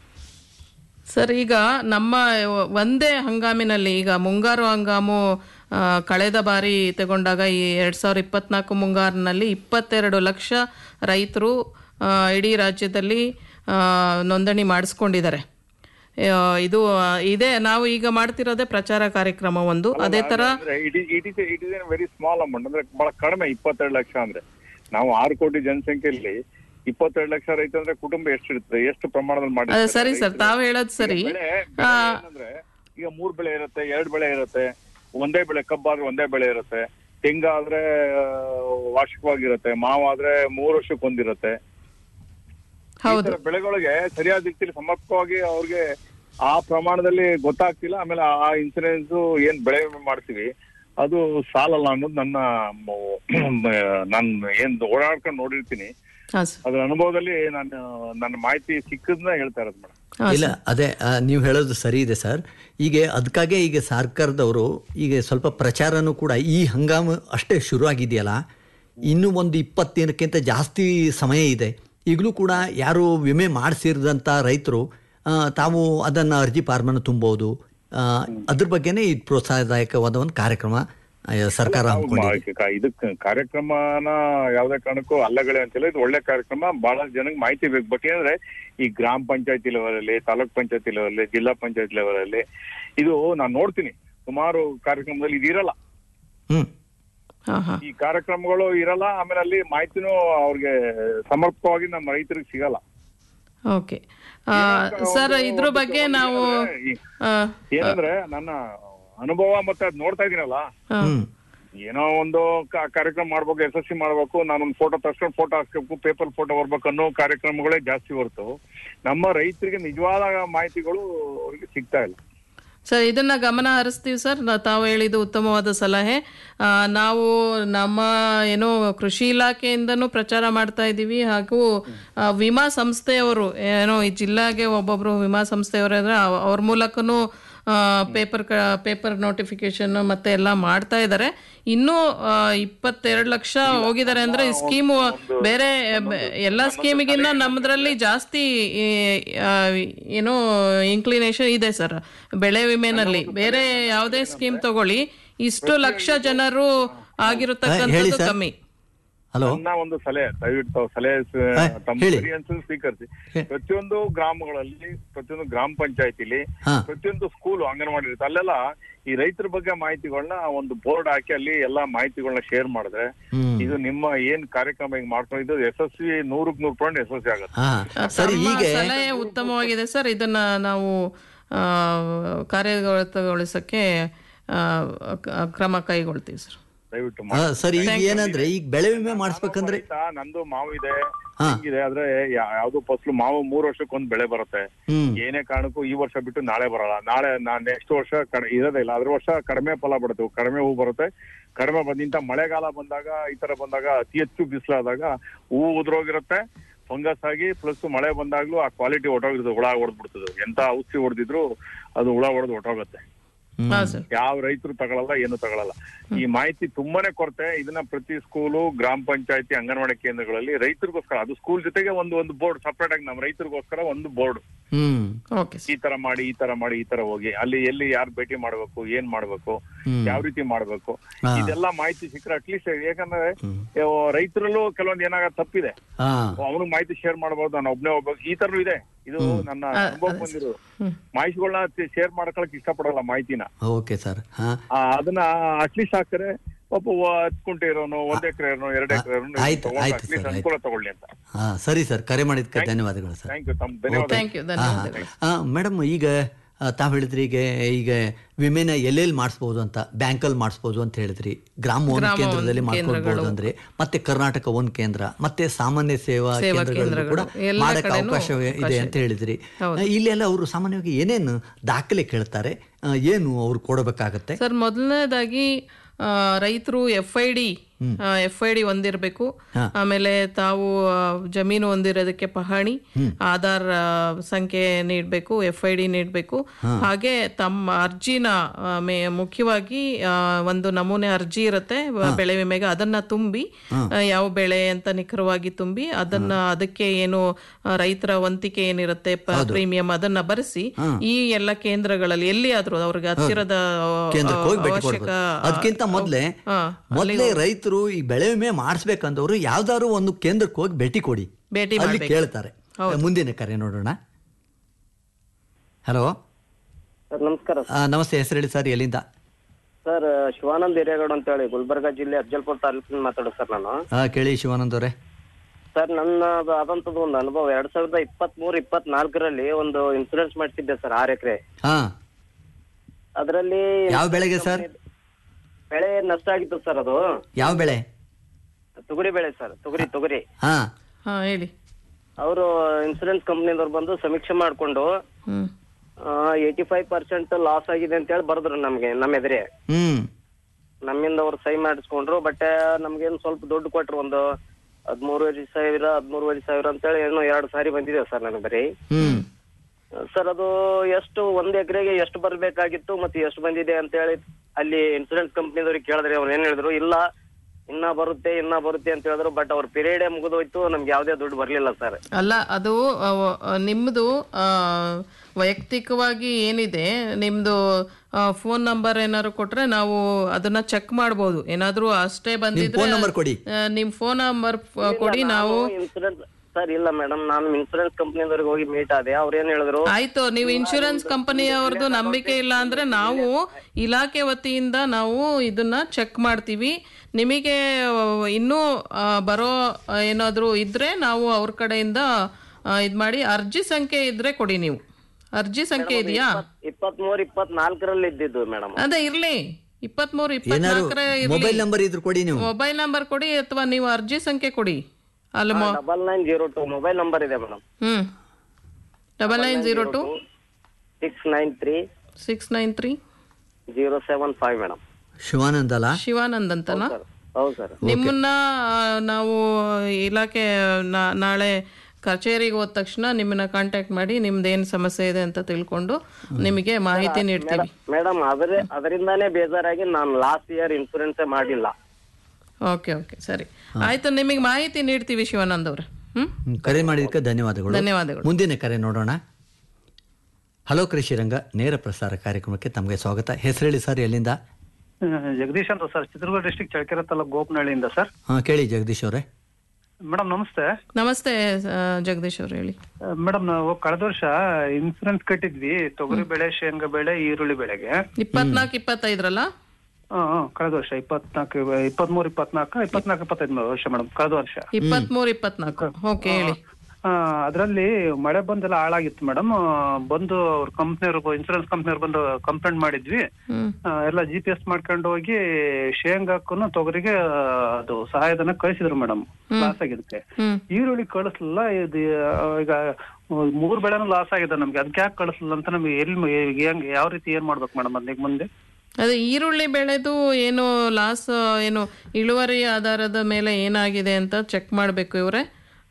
ಸರ್ ಈಗ ನಮ್ಮ ಒಂದೇ ಹಂಗಾಮಿನಲ್ಲಿ ಈಗ ಮುಂಗಾರು ಹಂಗಾಮು ಆ, ಕಳೆದ ಬಾರಿ ತಗೊಂಡಾಗ ಈ ಎರಡ್ ಸಾವಿರದ ಇಪ್ಪತ್ನಾಲ್ಕು ಮುಂಗಾರಿನಲ್ಲಿ ಇಪ್ಪತ್ತೆರಡು ಲಕ್ಷ ರೈತರು ಆ, ಇಡೀ ರಾಜ್ಯದಲ್ಲಿ ಆ, ನೋಂದಣಿ ಮಾಡಿಸ್ಕೊಂಡಿದ್ದಾರೆ ಆ, ಇದು ಆ, ಇದೇ ನಾವು ಈಗ ಮಾಡ್ತಿರೋದೇ ಪ್ರಚಾರ ಕಾರ್ಯಕ್ರಮ ಒಂದು ಅದೇ ತರ ಅಂದ್ರೆ it is it is very small amount ಅಂದ್ರೆ ಬಹಳ ಕಡಿಮೆ ಇಪ್ಪತ್ತೆರಡು ಲಕ್ಷ ಅಂದ್ರೆ ನಾವು ಆರು ಕೋಟಿ ಜನಸಂಖ್ಯೆಯಲ್ಲಿ ಇಪ್ಪತ್ತೆರಡು ಲಕ್ಷ ರೈತ ಅಂದ್ರೆ ಕುಟುಂಬ ಎಷ್ಟು ಇರ್ತದೆ ಎಷ್ಟು ಪ್ರಮಾಣದಲ್ಲಿ ಮಾಡಿ ಅದೇ ಸರಿ ಸರ್ ತಾವು ಹೇಳೋದು ಸರಿ ಬೆಳೆ ಬೆಳೆ ಏನಂದ್ರೆ ಈಗ ಮೂರ್ ಬೆಳೆ ಇರುತ್ತೆ ಎರಡ್ ಬೆಳೆ ಇರುತ್ತೆ ಒಂದೇ ಬೆಳೆ ಕಬ್ಬಾದ್ರೆ ಒಂದೇ ಬೆಳೆ ಇರುತ್ತೆ ತೆಂಗಾದ್ರೆ ಆ, ವಾರ್ಷಿಕವಾಗಿರುತ್ತೆ ಮಾವಾದ್ರೆ ಮೂರು ವರ್ಷಕ್ಕೊಂದಿರುತ್ತೆ ಈ ಹೌದು ತರ ಬೆಳೆಗಳಿಗೆ ಸರಿಯಾದ ರೀತಿಯಲ್ಲಿ ಸಮರ್ಪಕವಾಗಿ ಅವ್ರಿಗೆ ಆ ಪ್ರಮಾಣದಲ್ಲಿ ಗೊತ್ತಾಗ್ತಿಲ್ಲ ಆಮೇಲೆ ಆ ಇನ್ಸೂರೆನ್ಸ್ ಏನ್ ಬೆಳೆ ವಿಮೆ ಮಾಡ್ತೀವಿ ಅದು ಸಾಲಲ್ಲ ಅನ್ನೋದು ನನ್ನ ನಾನು ಏನ್ ಓಡಾಡ್ಕೊಂಡು ನೋಡಿರ್ತೀನಿ ಹಾ ಸರ್ ಅದ್ರ ಅನುಭವದಲ್ಲಿ ನಾನು ನನ್ನ ಮಾಹಿತಿ ಸಿಕ್ಕದ್ನ ಹೇಳ್ತಾ ಇರೋದು ಮೇಡಮ್ ಹಾ ಇಲ್ಲ ಅದೇ ಆ, ನೀವು ಹೇಳೋದು ಸರಿ ಇದೆ ಸರ್ ಈಗ ಅದಕ್ಕಾಗೆ ಈಗ ಸರ್ಕಾರದವರು ಈಗ ಸ್ವಲ್ಪ ಪ್ರಚಾರನೂ ಕೂಡ ಈ ಹಂಗಾಮು ಅಷ್ಟೇ ಶುರು ಆಗಿದೆಯಲ್ಲ ಇನ್ನೂ ಒಂದು ಇಪ್ಪತ್ತೇನಕ್ಕಿಂತ ಜಾಸ್ತಿ ಸಮಯ ಇದೆ ಈಗಲೂ ಕೂಡ ಯಾರು ವಿಮೆ ಮಾಡಿಸಿರದಂಥ ರೈತರು ಆ, ತಾವು ಅದನ್ನು ಅರ್ಜಿ ಫಾರ್ಮನ್ನು ತುಂಬೋದು ಆ, ಅದ್ರ ಬಗ್ಗೆನೇ ಇದು ಪ್ರೋತ್ಸಾಹದಾಯಕವಾದ ಒಂದು ಕಾರ್ಯಕ್ರಮ ಆ, ಸರ್ಕಾರ ಹಮ್ಮಿಕೊಂಡಿದೆ ಮಾ- ಇದಕ್ ಕಾರ್ಯಕ್ರಮನ ಯಾವ್ದೇ ಕಾರಣಕ್ಕೂ ಅಲ್ಲಗಳೇ ಅಂತಿಲ್ಲ ಇದು ಒಳ್ಳೆ ಕಾರ್ಯಕ್ರಮ ಬಹಳ ಜನಕ್ಕೆ ಮಾಹಿತಿ ಬೇಕು ಬಟ್ ಏನಂದ್ರೆ ಈ ಗ್ರಾಮ ಪಂಚಾಯತಿ ಲೆವೆಲ್ ಅಲ್ಲಿ ತಾಲೂಕ್ ಪಂಚಾಯತಿ ಲೆವೆಲ್ ಅಲ್ಲಿ ಜಿಲ್ಲಾ ಪಂಚಾಯತ್ ಲೆವೆಲ್ ಅಲ್ಲಿ ಇದು ನಾನು ನೋಡ್ತೀನಿ ಸುಮಾರು ಕಾರ್ಯಕ್ರಮದಲ್ಲಿ ಇದು ಇರಲ್ಲ ಹ್ಞೂ ಹಾ ಹಾ ಈ ಕಾರ್ಯಕ್ರಮಗಳು ಇರಲ್ಲ ಆಮೇಲೆ ಅಲ್ಲಿ ಮಾಹಿತಿನೂ ಅವ್ರಿಗೆ ಸಮರ್ಪಕವಾಗಿ ನಮ್ಮ ರೈತರಿಗೆ ಸಿಗಲ್ಲ ಓಕೆ ಸರ್ ಇದ್ರ ಬಗ್ಗೆ ನಾವು ಆ, ಏನಂದ್ರೆ ನನ್ನ ಅನುಭವ ಮತ್ತೆ ಅದ್ ನೋಡ್ತಾ ಇದೀನಲ್ಲ ಆ, ಹ್ಞೂ ಏನೋ ಒಂದು ಕ- ಕಾರ್ಯಕ್ರಮ ಮಾಡ್ಬೇಕು ಯಶಸ್ವಿ ಮಾಡ್ಬೇಕು ನಾನೊಂದು ಫೋಟೋ ತರ್ಸ್ಕೊಂಡು ಫೋಟೋ ಹಾಕ್ಸ್ಬೇಕು ಪೇಪರ್ ಫೋಟೋ ಬರ್ಬೇಕು ಅನ್ನೋ ಕಾರ್ಯಕ್ರಮಗಳೇ ಜಾಸ್ತಿ ಹೊರತು ನಮ್ಮ ರೈತರಿಗೆ ನಿಜವಾದ ಮಾಹಿತಿಗಳು ಅವ್ರಿಗೆ ಸಿಗ್ತಾ ಇಲ್ಲ ಸರ್ ಇದನ್ನ ಗಮನ ಹರಿಸ್ತೀವಿ ಸರ್ ನಾ- ತಾವು ಹೇಳಿದ್ದು ಉತ್ತಮವಾದ ಸಲಹೆ ಆ, ನಾವು ನಮ್ಮ ಏನೋ ಕೃಷಿ ಇಲಾಖೆಯಿಂದನೂ ಪ್ರಚಾರ ಮಾಡ್ತಾ ಇದ್ದೀವಿ ಹಾಗೂ ಆ, ವಿಮಾ ಸಂಸ್ಥೆಯವರು ಏನೋ ಈ ಜಿಲ್ಲೆಗೆ ಒಬ್ಬೊಬ್ರು ವಿಮಾ ಸಂಸ್ಥೆಯವರು ಇದ್ರೆ ಅವ್- ಅವ್ರ ಮೂಲಕನೂ ಪೇಪರ್ ಪೇಪರ್ ನೋಟಿಫಿಕೇಶನ್ ಮತ್ತೆ ಎಲ್ಲ ಮಾಡ್ತಾ ಇದ್ದಾರೆ ಇನ್ನೂ ಆ, ಇಪ್ಪತ್ತೆರಡು ಲಕ್ಷ ಹೋಗಿದ್ದಾರೆ ಅಂದ್ರೆ ಈ ಸ್ಕೀಮು ಬೇರೆ ಬೆ- ಎಲ್ಲ ಸ್ಕೀಮಿಗಿನ್ನ ನಮ್ಮದ್ರಲ್ಲಿ ಜಾಸ್ತಿ ಈ, ಆ, ಏನೋ ಇನ್ಕ್ಲಿನೇಷನ್ ಇದೆ ಸರ್ ಬೆಳೆ ವಿಮೆನಲ್ಲಿ ಬೇರೆ ಯಾವುದೇ ಸ್ಕೀಮ್ ತಗೊಳ್ಳಿ ಇಷ್ಟು ಲಕ್ಷ ಜನರು ಆಗಿರತಕ್ಕಂಥದ್ದು ಸರ್. ಕಮ್ಮಿ ಹಲೋ ನನ್ನ ಒಂದು ಸಲಹೆ ದಯವಿಟ್ಟು ತಾವು ಸಲಹೆ ಸ- ಹಾ, ತಮ್ಮ ಹೇಳಿ. experience ಸ್ವೀಕರಿಸಿ ಹೇ. ಪ್ರತಿಯೊಂದು ಗ್ರಾಮಗಳಲ್ಲಿ ಪ್ರತಿಯೊಂದು ಗ್ರಾಮ ಪಂಚಾಯತಿಲಿ ಹಾ. ಪ್ರತಿಯೊಂದು ಸ್ಕೂಲ್ ಅಂಗನವಾಡಿ ಇರುತ್ತೆ ಅಲ್ಲೆಲ್ಲ ಈ ರೈತರ ಬಗ್ಗೆ ಮಾಹಿತಿಗಳನ್ನ ಒಂದು ಬೋರ್ಡ್ ಹಾಕಿ ಅಲ್ಲಿ ಎಲ್ಲಾ ಮಾಹಿತಿಗಳನ್ನ ಶೇರ್ ಮಾಡಿದ್ರೆ ಹ್ಮ್. ಇದು ನಿಮ್ಮ ಏನ್ ಕಾರ್ಯಕ್ರಮ ಹಿಂಗ್ ಮಾಡ್ಕೊಂಡಿದ್ದು ಯಶಸ್ವಿ ನೂರಕ್ ನೂರು ಪಾಯಿಂಟ್ ಯಶಸ್ವಿ ಆಗುತ್ತೆ ಹಾ ಸರಿ ತಮ್ಮ ಹೀಗೆ ಸಲಹೆ ಉತ್ತಮವಾಗಿದೆ ಸರ್ ಇದನ್ನ ನಾವು ಆ, ಕಾರ್ಯಗತಗೊಳಿಸಕ್ಕೆ ಆ, ಕ- ಕ್ರಮ ಕೈಗೊಳ್ತೀವಿ ಸರ್ ದಯವಿಟ್ಟು ಆ, ಸರಿ ಈಗ ಏನಂದ್ರೆ ಈಗ ಬೆಳೆ ವಿಮೆ ಮಾಡಿಸ್ಬೇಕಂದ್ರೆ ರೈತ, ನಂದು ಮಾವು ಇದೆ ಹಾ. ಹಿಂಗಿದೆ ಆದ್ರೆ ಯಾ- ಯಾವ್ದು ಫಸಲು ಮಾವು ಮೂರ್ ವರ್ಷಕ್ಕೊಂದ್ ಬೆಳೆ ಬರುತ್ತೆ ಹ್ಮ್ ಏನೇ ಕಾರಣಕ್ಕೂ ಈ ವರ್ಷ ಬಿಟ್ಟು ನಾಳೆ ಬರಲ್ಲ ನಾಳೆ ನಾನ್ ನೆಕ್ಸ್ಟ್ ವರ್ಷ ಕಡ- ಇರೋದೇ ಇಲ್ಲ ಅದ್ರ ವರ್ಷ ಕಡಿಮೆ ಫಲ ಬರುತ್ತೆ ಕಡಿಮೆ ಹೂ ಬರುತ್ತೆ ಕಡಿಮೆ ಬಂದಿಂತ ಮಳೆಗಾಲ ಬಂದಾಗ ಈ ತರ ಬಂದಾಗ ಅತಿ ಹೆಚ್ಚು ಬಿಸಿಲಾದಾಗ ಹೂ ಉದ್ರೋಗಿರುತ್ತೆ ಫಂಗಸ್ ಆಗಿ ಪ್ಲಸ್ ಮಳೆ ಬಂದಾಗ್ಲೂ ಆ ಕ್ವಾಲಿಟಿ ಹೊಟ್ಟೋಗಿರ್ತದೆ ಹುಳ ಹೊಡೆದ್ಬಿಡ್ತದೆ ಎಂತ ಔಷಧಿ ಹೊಡೆದಿದ್ರು ಅದು ಹುಳ ಹೊಡೆದು ಹೊಟ್ಟೋಗುತ್ತೆ ಹಾ ಸರ್ ಯಾವ ರೈತರು ತಗೊಳಲ್ಲ ಏನು ತಗೊಳಲ್ಲ ಈ ಮಾಹಿತಿ ತುಂಬಾನೇ ಕೊರತೆ ಇದನ್ನ ಪ್ರತಿ ಸ್ಕೂಲು ಗ್ರಾಮ ಪಂಚಾಯತಿ ಅಂಗನವಾಡಿ ಕೇಂದ್ರಗಳಲ್ಲಿ ರೈತರಿಗೋಸ್ಕರ ಅದು ಸ್ಕೂಲ್ ಜೊತೆಗೆ ಒಂದು ಒಂದು ಬೋರ್ಡ್ ಸಪರೇಟ್ ಆಗಿ ನಮ್ಮ ರೈತರಿಗೋಸ್ಕರ ಒಂದು ಬೋರ್ಡ್ ಹ್ಮ್ ಓಕೆ ಈ ತರ ಮಾಡಿ ಈ ತರ ಮಾಡಿ ಈ ತರ ಹೋಗಿ ಅಲ್ಲಿ ಎಲ್ಲಿ ಯಾರು ಭೇಟಿ ಮಾಡ್ಬೇಕು ಏನ್ ಮಾಡ್ಬೇಕು ಹ್ಮ್. ಯಾವ ರೀತಿ ಮಾಡ್ಬೇಕು ಹಾ. ಇದೆಲ್ಲ ಮಾಹಿತಿ ಸಿಕ್ಕರೆ ಅಟ್ಲೀಸ್ಟ್ ಯಾಕಂದ್ರೆ ಇವ್ ರೈತರಲ್ಲೂ ಕೆಲವೊಂದು ಏನಾಗ ತಪ್ಪಿದೆ ಹಾ ಅವನು ಮಾಹಿತಿ ಶೇರ್ ಮಾಡಬಹುದು ನಾನು ಒಬ್ನೇ ಹೋಗ್ಬೇಕು ಈ ತರನು ಇದೆ ಇದು ನನ್ನ ಅನುಭವ ಬಂದಿರೋದು ಮಾಹಿತಿಗಳನ್ನ ಶೇರ್ ಮಾಡ್ಕೊಳಕ್ ಇಷ್ಟಪಡಲ್ಲ ಮಾಹಿತಿನ ಓಕೆ ಸರ್ ಹಾ ಆ, ಅದನ್ನ ಅಟ್ಲೀಸ್ಟ್ ಹಾಕ್ತಾರೆ ಒಬ್ಬ ವ- ಹತ್ತು ಕುಂಟೆ ಇರೋನು ಒಂದ್ ಎಕರೆ ಇರೋನು ಎರಡು ಎಕರೆ ಇರೋನು ಆಯ್ತು, ಆಯ್ತು ಅಟ್ಲೀಸ್ಟ್ ಸರ್, ಅನುಕೂಲ ತಗೊಳ್ಳಿ ಅಂತ ಹಾ ಸರಿ ಸರ್ ಕರೆ ಮಾಡಿದ್ದಕ್ಕೆ ಧನ್ಯವಾದಗಳು ಸರ್ ಥ್ಯಾಂಕ್ ಯು ತಮ್ಮ ಧನ್ಯವಾದ ಥ್ಯಾಂಕ್ ಯು ಧನ್ಯವಾದಗಳು ಮೇಡಮ್ ಈಗ ತಾವು ಹೇಳಿದ್ರಿ ಈಗ ಈಗ ವಿಮೆನ ಎಲ್ಲೆಲ್ಲಿ ಮಾಡಿಸ್ಬೋದು ಅಂತ ಬ್ಯಾಂಕಲ್ಲಿ ಮಾಡಿಸ್ಬೋದು ಅಂತ ಹೇಳಿದ್ರಿ ಗ್ರಾಮ ಒನ್ ಗ್ರಾಮ ಕೇಂದ್ರದಲ್ಲಿ ಒನ್ ಮಾಡ್ಕೊಳ್ಬೋದು ಕೇಂದ್ರಗಳು. ಅಂದ್ರೆ ಮತ್ತೆ ಕರ್ನಾಟಕ ಒನ್ ಕೇಂದ್ರ ಮತ್ತೆ ಸಾಮಾನ್ಯ ಸೇವಾ ಸೇವಾ ಕೇಂದ್ರಗಳಲ್ಲೂ ಕೂಡ ಕೇಂದ್ರಗಳು. ಎಲ್ಲ ಮಾಡಕ್ಕೆ ಕಡೆನೂ ಅವಕಾಶ ಇದೆ ಅವಕಾಶ ಅಂತ ಹೇಳಿದ್ರಿ ಹೌದು. ಇಲ್ಲೆಲ್ಲ ಅವರು ಸಾಮಾನ್ಯವಾಗಿ ಏನೇನು ದಾಖಲೆ ಕೇಳ್ತಾರೆ ಆ, ಏನು ಅವ್ರು ಕೊಡಬೇಕಾಗತ್ತೆ ಸರ್ ಮೊದಲನೇದಾಗಿ ರೈತರು F I D F I D ಹೊಂದಿರಬೇಕು ಆಮೇಲೆ ತಾವು ಆ, ಜಮೀನು ಹೊಂದಿರೋದಕ್ಕೆ ಪಹಣಿ ಆಧಾರ್ ಆ, ಸಂಖ್ಯೆ ನೀಡಬೇಕು ಎಫ್ ಐ ಡಿ ನೀಡಬೇಕು ಹಾಗೆ ತಮ್ಮ ಅರ್ಜಿನ ಆ, ಮೇ- ಮುಖ್ಯವಾಗಿ ಆ, ಒಂದು ನಮೂನೆ ಅರ್ಜಿ ಇರುತ್ತೆ ವ- ಬೆಳೆ ವಿಮೆಗೆ ಅದನ್ನ ತುಂಬಿ ಆ, ಯಾವ ಬೆಳೆ ಅಂತ ನಿಖರವಾಗಿ ತುಂಬಿ ಅದನ್ನ ಅದಕ್ಕೆ ಏನು ಆ, ರೈತರ ವಂತಿಕೆ ಏನಿರುತ್ತೆ ಪ್ರೀಮಿಯಂ ಅದನ್ನ ಬರೆಸಿ ಈ ಎಲ್ಲ ಕೇಂದ್ರಗಳಲ್ಲಿ ಎಲ್ಲಿ ಆದ್ರೂ ಅವ್ರಿಗೆ ಹತ್ತಿರದ ಆ, ಕೇಂದ್ರಕ್ಕೆ ಹೋಗಿ ಭೇಟಿ ಅವಶ್ಯಕ ಕೊಡ್ಬೋದು ಅದಕ್ಕಿಂತ ಮೊದಲೇ ಹಾ, ಮೊದಲೇ ರೈತರು ಈ ಬೆಳೆ ವಿಮೆ ಮಾಡಿಸ್ಬೇಕಂದವರು ಯಾವ್ದಾದ್ರು ಒಂದು ಕೇಂದ್ರಕ್ಕೆ ಹೋಗಿ ಭೇಟಿ ಕೊಡಿ ಭೇಟಿ ಅಲ್ಲಿ ಮಾಡ್ಬೇಕು. ಕೇಳ್ತಾರೆ ಮುಂದಿನ ಕರೆ ನೋಡೋಣ ಹಲೋ ಸರ್ ನಮಸ್ಕಾರ ನಮಸ್ತೆ ಹೆಸರು ಹೇಳಿ ಸರ್ ಎಲ್ಲಿಂದ ಸರ್ ಶಿವಾನಂದ್ ಹಿರೇಗೌಡ ಅಂತ ಹೇಳಿ ಗುಲ್ಬರ್ಗಾ ಜಿಲ್ಲೆ ಅಫಜಲ್ಪುರ ತಾಲೂಕಿನ ಮಾತಾಡೋದು ಸರ್ ನಾನು ಆ, ಕೇಳಿ ಶಿವಾನಂದ್ ಅವರೇ ಸರ್ ನನ್ನ ಆದಂತದ್ದು ಒಂದು ಅನುಭವ ಎರಡ್ ಸಾವಿರದ ಇಪ್ಪತ್ತ್ ಮೂರು ಇಪ್ಪತ್ನಾಲ್ಕರಲ್ಲಿ ಒಂದು ಇನ್ಸೂರೆನ್ಸ್ ಮಾಡಿಸಿದ್ದೆ ಸರ್ ಆರು ಎಕರೆ ಹಾ ಅದರಲ್ಲಿ ಯಾವ ಬೆಳೆಗೆ ಸರ್ ಬೆಳೆ ನಷ್ಟ ಆಗಿತ್ತು ಸರ್ ಅದು ಯಾವ ಬೆಳೆ ತೊಗರಿ ಬೆಳೆ ಸರ್ ತೊಗರಿ ತೊಗರಿ ಹಾ ಹಾ ಹೇಳಿ ಅವರು ಇನ್ಸೂರೆನ್ಸ್ ಕಂಪ್ನಿದವ್ರು ಬಂದು ಸಮೀಕ್ಷೆ ಮಾಡ್ಕೊಂಡು hmm eighty five percent loss ಆಗಿದೆ ಅಂತ ಹೇಳಿ ಬರೆದ್ರು ನಮ್ಗೆ ನಮ್ಮ ಎದುರೇ ಹ್ಮ್ ನಮ್ಮಿಂದ ಅವ್ರು ಸಹಿ ಮಾಡಿಸ್ಕೊಂಡ್ರು ಬಟ್ ನಮ್ಗೇನು ಸ್ವಲ್ಪ ದುಡ್ಡು ಕೊಟ್ರು ಒಂದು ಹದಿಮೂರುವರೆ ಸಾವಿರ ಹದಿಮೂರುವರೆ ಸಾವಿರ ಅಂತೇಳಿ ಏನೋ ಎರಡು ಸಾರಿ ಬಂದಿದೆ ಸರ್ ನನಗೆ ಬರೀ ಹ್ಮ್ ಸರ್ ಅದು ಎಷ್ಟು ಒಂದ್ ಎಕರೆಗೆ ಎಷ್ಟು ಬರ್ಬೇಕಾಗಿತ್ತು ಮತ್ತೆ ಎಷ್ಟು ಬಂದಿದೆ ಅಂತ ಹೇಳಿ ಅಲ್ಲಿ ಇನ್ಸೂರೆನ್ಸ್ ಕಂಪ್ನಿದವ್ರಿಗೆ ಕೇಳಿದ್ರೆ ಅವ್ರು ಏನ್ ಹೇಳಿದ್ರು ಇಲ್ಲ ಇನ್ನ ಬರುತ್ತೆ ಇನ್ನ ಬರುತ್ತೆ ಅಂತ ಹೇಳಿದ್ರು ಬಟ್ ಅವ್ರ ಪೀರಿಯಡ್ ಮುಗಿದೋಯ್ತು ನಮ್ಗೆ ಯಾವ್ದೇ ದುಡ್ಡು ಬರ್ಲಿಲ್ಲ ಸರ್ ಅಲ್ಲ ಅದು ಅವ- ಅ, ನಿಮ್ದು ಆ, ವೈಯಕ್ತಿಕವಾಗಿ ಏನಿದೆ ನಿಮ್ದು ಫೋನ್ ನಂಬರ್ ಏನಾದ್ರು ಕೊಟ್ರೆ ನಾವು ಅದನ್ನ ಚೆಕ್ ಮಾಡ್ಬೋದು ಏನಾದ್ರೂ ಅಷ್ಟೇ ಬಂದಿದ್ರೆ phone number ಕೊಡಿ. ಆ, ನಿಮ್ ಫೋನ್ ನಂಬರ್ ಕೊಡಿ ನಾವು ಇನ್ಸೂರೆನ್ಸ್ ಸರ್ ಇಲ್ಲ ಮೇಡಮ್ ನಾನು ಇನ್ಸೂರೆನ್ಸ್ ಕಂಪ್ನಿದವ್ರಿಗೆ ಹೋಗಿ ಮೀಟ್ ಆದೆ ಅವ್ರು ಏನ್ ಹೇಳಿದ್ರು ಆಯ್ತು ನೀವು ಇನ್ಶೂರೆನ್ಸ್ ಕಂಪನಿಯವ್ರದ್ದು ನಂಬಿಕೆ ಇಲ್ಲ ಅಂದ್ರೆ ನಾವು ಇಲಾಖೆ ವತಿಯಿಂದ ನಾವು ಇದನ್ನ ಚೆಕ್ ಮಾಡ್ತೀವಿ ನಿಮಗೆ ಇನ್ನೂ ಆ, ಬರೋ ಆ, ಏನಾದ್ರೂ ಇದ್ರೆ ನಾವು ಅವ್ರ ಕಡೆಯಿಂದ ಇದು ಮಾಡಿ ಅರ್ಜಿ ಸಂಖ್ಯೆ ಇದ್ರೆ ಕೊಡಿ ನೀವು ಅರ್ಜಿ ಸಂಖ್ಯೆ ಇದೆಯಾ ಇಪ್ಪತ್ತ್ ಮೂರ್ ಇಪ್ಪತ್ನಾಲ್ಕರಲ್ಲಿ ಇದ್ದಿದ್ದು ಮೇಡಮ್ ಅದೇ ಇರ್ಲಿ ಇಪ್ಪತ್ಮೂರು ಏನಾದ್ರು ಇಪ್ಪತ್ನಾಲ್ಕರ ಮೊಬೈಲ್ ನಂಬರ್ ಇದ್ರು ಕೊಡಿ ನೀವು ಮೊಬೈಲ್ ನಂಬರ್ ಕೊಡಿ ಅಥವಾ ನೀವು ಅರ್ಜಿ ಸಂಖ್ಯೆ ಕೊಡಿ ಅಲ್ಲಿ ಮೊ- double nine zero two mobile number ಇದೆ madam hmm double nine zero two six nine three six nine three zero seven five madam Shivanand ಅಲ್ಲ ಶಿವಾನಂದ್ ಅಂತನಾ ಹೌದು ಸರ್ ನಿಮ್ಮನ್ನ ಆ, ನಾವು ಇಲಾಖೆ ನಾ- ನಾಳೆ ಕಚೇರಿಗೆ ಹೋದ ತಕ್ಷಣ ನಿಮ್ಮನ್ನ ಕಾಂಟ್ಯಾಕ್ಟ್ ಮಾಡಿ ನಿಮ್ದು ಏನ್ ಸಮಸ್ಯೆ ಇದೆ ಅಂತ ತಿಳ್ಕೊಂಡು ನಿಮಗೆ ಮಾಹಿತಿ ನೀಡ್ತೀವಿ ಮೇಡಮ್ ಅದರ ಅದರಿಂದಾನೇ ಬೇಜಾರಾಗಿ ನಾನು ಲಾಸ್ಟ್ ಇಯರ್ ಇನ್ಸೂರೆನ್ಸ್ ಮಾಡಿಲ್ಲ ಓಕೆ ಓಕೆ ಸರಿ ಆಯ್ತು ನಿಮಗೆ ಮಾಹಿತಿ ನೀಡ್ತೀವಿ ಶಿವಾನಂದ್ ಅವ್ರೆ ಹ್ಮ್ ಹ್ಮ್, ಕರೆ ಮಾಡಿದ್ದಕ್ಕೆ ಧನ್ಯವಾದಗಳು ಧನ್ಯವಾದಗಳು. ಮುಂದಿನ ಕರೆ ನೋಡೋಣ ಹಲೋ ಕೃಷಿ ರಂಗ ನೇರ ಪ್ರಸಾರ ಕಾರ್ಯಕ್ರಮಕ್ಕೆ ತಮಗೆ ಸ್ವಾಗತ ಹೆಸರು ಹೇಳಿ ಸರ್ ಎಲ್ಲಿಂದ ಜಗದೀಶ್ ಅಂತ ಸರ್ ಚಿತ್ರದುರ್ಗ ಡಿಸ್ಟಿಕ್ ಚಳ್ಳಕೆರೆ ತಾಲೂಕು ಗೋಪನಹಳ್ಳಿಯಿಂದ ಸರ್ ಹಾ ಕೇಳಿ ಜಗದೀಶ್ ಅವರೇ ಮೇಡಮ್ ನಮಸ್ತೆ ನಮಸ್ತೆ ಆ, ಜಗದೀಶ್ ಅವ್ರು ಹೇಳಿ ಮೇಡಮ್ ನಾವು ಕಳೆದ ವರ್ಷ ಇನ್ಸೂರೆನ್ಸ್ ಕಟ್ಟಿದ್ವಿ ತೊಗರಿ ಬೆಳೆ ಶೇಂಗಾ ಬೆಳೆ ಈರುಳ್ಳಿ ಬೆಳೆಗೆ ಇಪ್ಪತ್ನಾಲ್ಕು ಇಪ್ಪತ್ತೈದರಲ್ಲ ಹ್ಮ್ ಹ್ಮ್ ಕಳೆದ ವರ್ಷ ಇಪ್ಪತ್ನಾಲ್ಕು ಇಪ್ಪತ್ಮೂರು ಇಪ್ಪತ್ನಾಲ್ಕು ಇಪ್ಪತ್ನಾಲ್ಕು ಇಪ್ಪತ್ತೈದು ವರ್ಷ ಮೇಡಮ್ ಕಳೆದ ವರ್ಷ ಇಪ್ಪತ್ಮೂರು ಇಪ್ಪತ್ನಾಲ್ಕು ಓಕೆ ಹೇಳಿ ಅದರಲ್ಲಿ ಮಳೆ ಬಂದೆಲ್ಲ ಹಾಳಾಗಿತ್ತು ಮೇಡಮ್ ಬಂದು ಅವ್ರ ಕಂಪ್ನಿಯವ್ರು ಇನ್ಸೂರೆನ್ಸ್ ಕಂಪ್ನಿಯವ್ರು ಬಂದು ಕಂಪ್ಲೇಂಟ್ ಮಾಡಿದ್ವಿ ಹ್ಮ್ ಆ, ಎಲ್ಲ ಜಿ ಪಿ ಎಸ್ ಮಾಡ್ಕೊಂಡು ಹೋಗಿ ಶೇಂಗಾಕ್ಕೂ ತೊಗರಿಗೆ ಆ, ಅದು ಸಹಾಯಧನ ಕಳಿಸಿದ್ರು ಮೇಡಮ್ ಲಾಸ್ ಆಗಿದ್ದಕ್ಕೆ ಹ್ಮ್ ಈರುಳ್ಳಿ ಕಳಿಸ್ಲಿಲ್ಲ ಇದು ಆ, ಈಗ ಮೂರ್ ಬೆಳೆನೂ ಲಾಸ್ ಆಗಿದೆ ನಮ್ಗೆ ಅದಕ್ಕೆ ಯಾಕೆ ಕಳಿಸ್ಲಿಲ್ಲ ಅಂತ ನಮ್ಗೆ ಎಲ್ಲಿ ಹೆಂಗ್ ಯಾವ ರೀತಿ ಏನ್ ಮಾಡ್ಬೇಕು ಮೇಡಮ್ ಅದಕ್ಕೆ ಮುಂದೆ ಅದೇ ಈರುಳ್ಳಿ ಬೆಳೆದು ಏನು ಲಾಸ್ ಏನು ಇಳುವರಿ ಆಧಾರದ ಮೇಲೆ ಏನಾಗಿದೆ ಅಂತ ಚೆಕ್ ಮಾಡಬೇಕು ಇವರೇ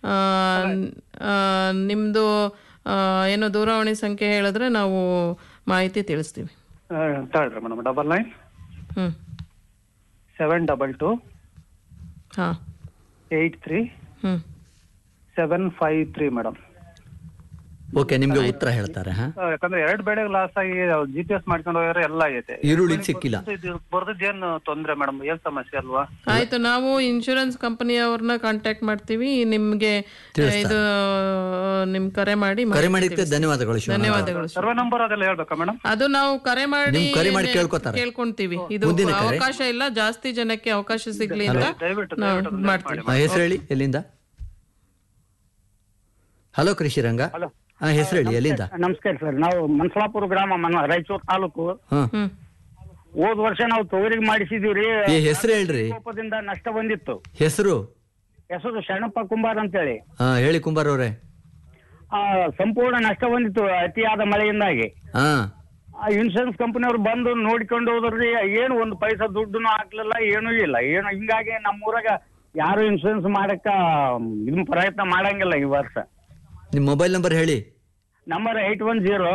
ನಿಮ್ಮದು ಏನು ದೂರವಾಣಿ ಸಂಖ್ಯೆ ಹೇಳಿದ್ರೆ ನಾವು ಮಾಹಿತಿ ತಿಳಿಸ್ತೀವಿ ತಗೊಳ್ರಿ ಮೇಡಮ್ ಡಬಲ್ ನೈನ್ ಹ್ಞೂ ಸೆವೆನ್ ಡಬಲ್ ಟು ಹಾಂ ಏಯ್ಟ್ ತ್ರೀ ಹ್ಞೂ seven five three madam okay ನಿಮ್ಗೆ ಉತ್ತರ ಹೇಳ್ತಾರೆ ಹಾ ಯಾಕಂದ್ರೆ ಎರಡ್ ಬೆಳೆಗೆ ಲಾಸ್ ಆಗಿ ಜಿ ಪಿ ಎಸ್ ಮಾಡ್ಕೊಂಡು ಹೋಗಿದ್ರೆ ಎಲ್ಲ ಆಗೈತೆ ಈರುಳ್ಳಿಗೆ ಸಿಕ್ಕಿಲ್ಲ ಬರ್ದಿದ್ದೇನು ತೊಂದ್ರೆ ಮೇಡಮ್ ಏನ್ ಸಮಸ್ಯೆ ಅಲ್ವಾ ಆಯ್ತು ನಾವು ಇನ್ಶೂರೆನ್ಸ್ ಕಂಪನಿಯವ್ರನ್ನ ಕಾಂಟ್ಯಾಕ್ಟ್ ಮಾಡ್ತೀವಿ ನಿಮಗೆ ಇದು ನಿಮ್ ಕರೆ ಮಾಡಿ ಕರೆ ಮಾಹಿತಿ ಮಾಡಿದ್ದಕ್ಕೆ ತಿಳಿಸ್ತೀವಿ. ಧನ್ಯವಾದಗಳು ಶಿವಾನಂದ. ಧನ್ಯವಾದಗಳು ಸರ್ವೆ ನಂಬರ್ ಅದೆಲ್ಲ ಹೇಳ್ಬೇಕಾ ಮೇಡಮ್ ಅದು ನಾವು ಕರೆ ಮಾಡಿ ನಿಮ್ ಕರೆ ಮಾಡಿ ಕೇಳ್ಕೊತಾರೆ. ಕೇಳ್ಕೊಂತೀವಿ ಇದು ಮುಂದಿನ ಕರೆ. ಅವಕಾಶ ಇಲ್ಲ ಜಾಸ್ತಿ ಜನಕ್ಕೆ ಅವಕಾಶ ಸಿಗ್ಲಿ ಅಂತ ದಯವಿಟ್ಟು ನಾವು ಮಾಡ್ತೀವಿ ಆ, ಹೆಸರು ಹೇಳಿ ಎಲ್ಲಿಂದ ಹಲೋ ಕೃಷಿ ರಂಗ ಹಲೋ ಹಾ ಹೆಸರು ಹೇಳಿ ಎಲ್ಲಿಂದ ನಮಸ್ಕಾರ ಸರ್ ನಾವು ಮನ್ಸಲಾಪುರ ಗ್ರಾಮ ಮನ ರಾಯಚೂರು ತಾಲೂಕು ಹಾ ಹೋದ್ ವರ್ಷ ನಾವು ತೊಗರಿಗೆ ಮಾಡಿಸಿದೀವ್ರಿ ಈ ಹೆಸರು ಹೇಳ್ರಿ ಕೋಪದಿಂದ ನಷ್ಟ ಬಂದಿತ್ತು ಹೆಸರು ಹೆಸರು ಶರಣಪ್ಪ ಕುಂಬಾರ್ ಅಂತೇಳಿ ಹಾ ಹೇಳಿ ಕುಂಬಾರ್ ಅವ್ರೆ ಆ, ಸಂಪೂರ್ಣ ನಷ್ಟ ಬಂದಿತ್ತು ಅತಿಯಾದ ಮಳೆಯಿಂದಾಗಿ ಹಾ ಇನ್ಶೂರೆನ್ಸ್ ಕಂಪನಿಯವರು ಬಂದು ನೋಡ್ಕೊಂಡು ಹೋದ್ರಿ ಏನು ಒಂದು ಪೈಸಾ ದುಡ್ಡುನು ಹಾಕ್ಲಿಲ್ಲ ಏನೂ ಇಲ್ಲ ಏನು ಹಿಂಗಾಗಿ ನಮ್ಮೂರಾಗ ಯಾರು ಇನ್ಶೂರೆನ್ಸ್ ಮಾಡಕ್ಕ ಇದನ್ನ ಪ್ರಯತ್ನ ಮಾಡಂಗಿಲ್ಲ ಈ ವರ್ಷ ನಿಮ್ಮ ಮೊಬೈಲ್ ನಂಬರ್ ಹೇಳಿ number eight one zero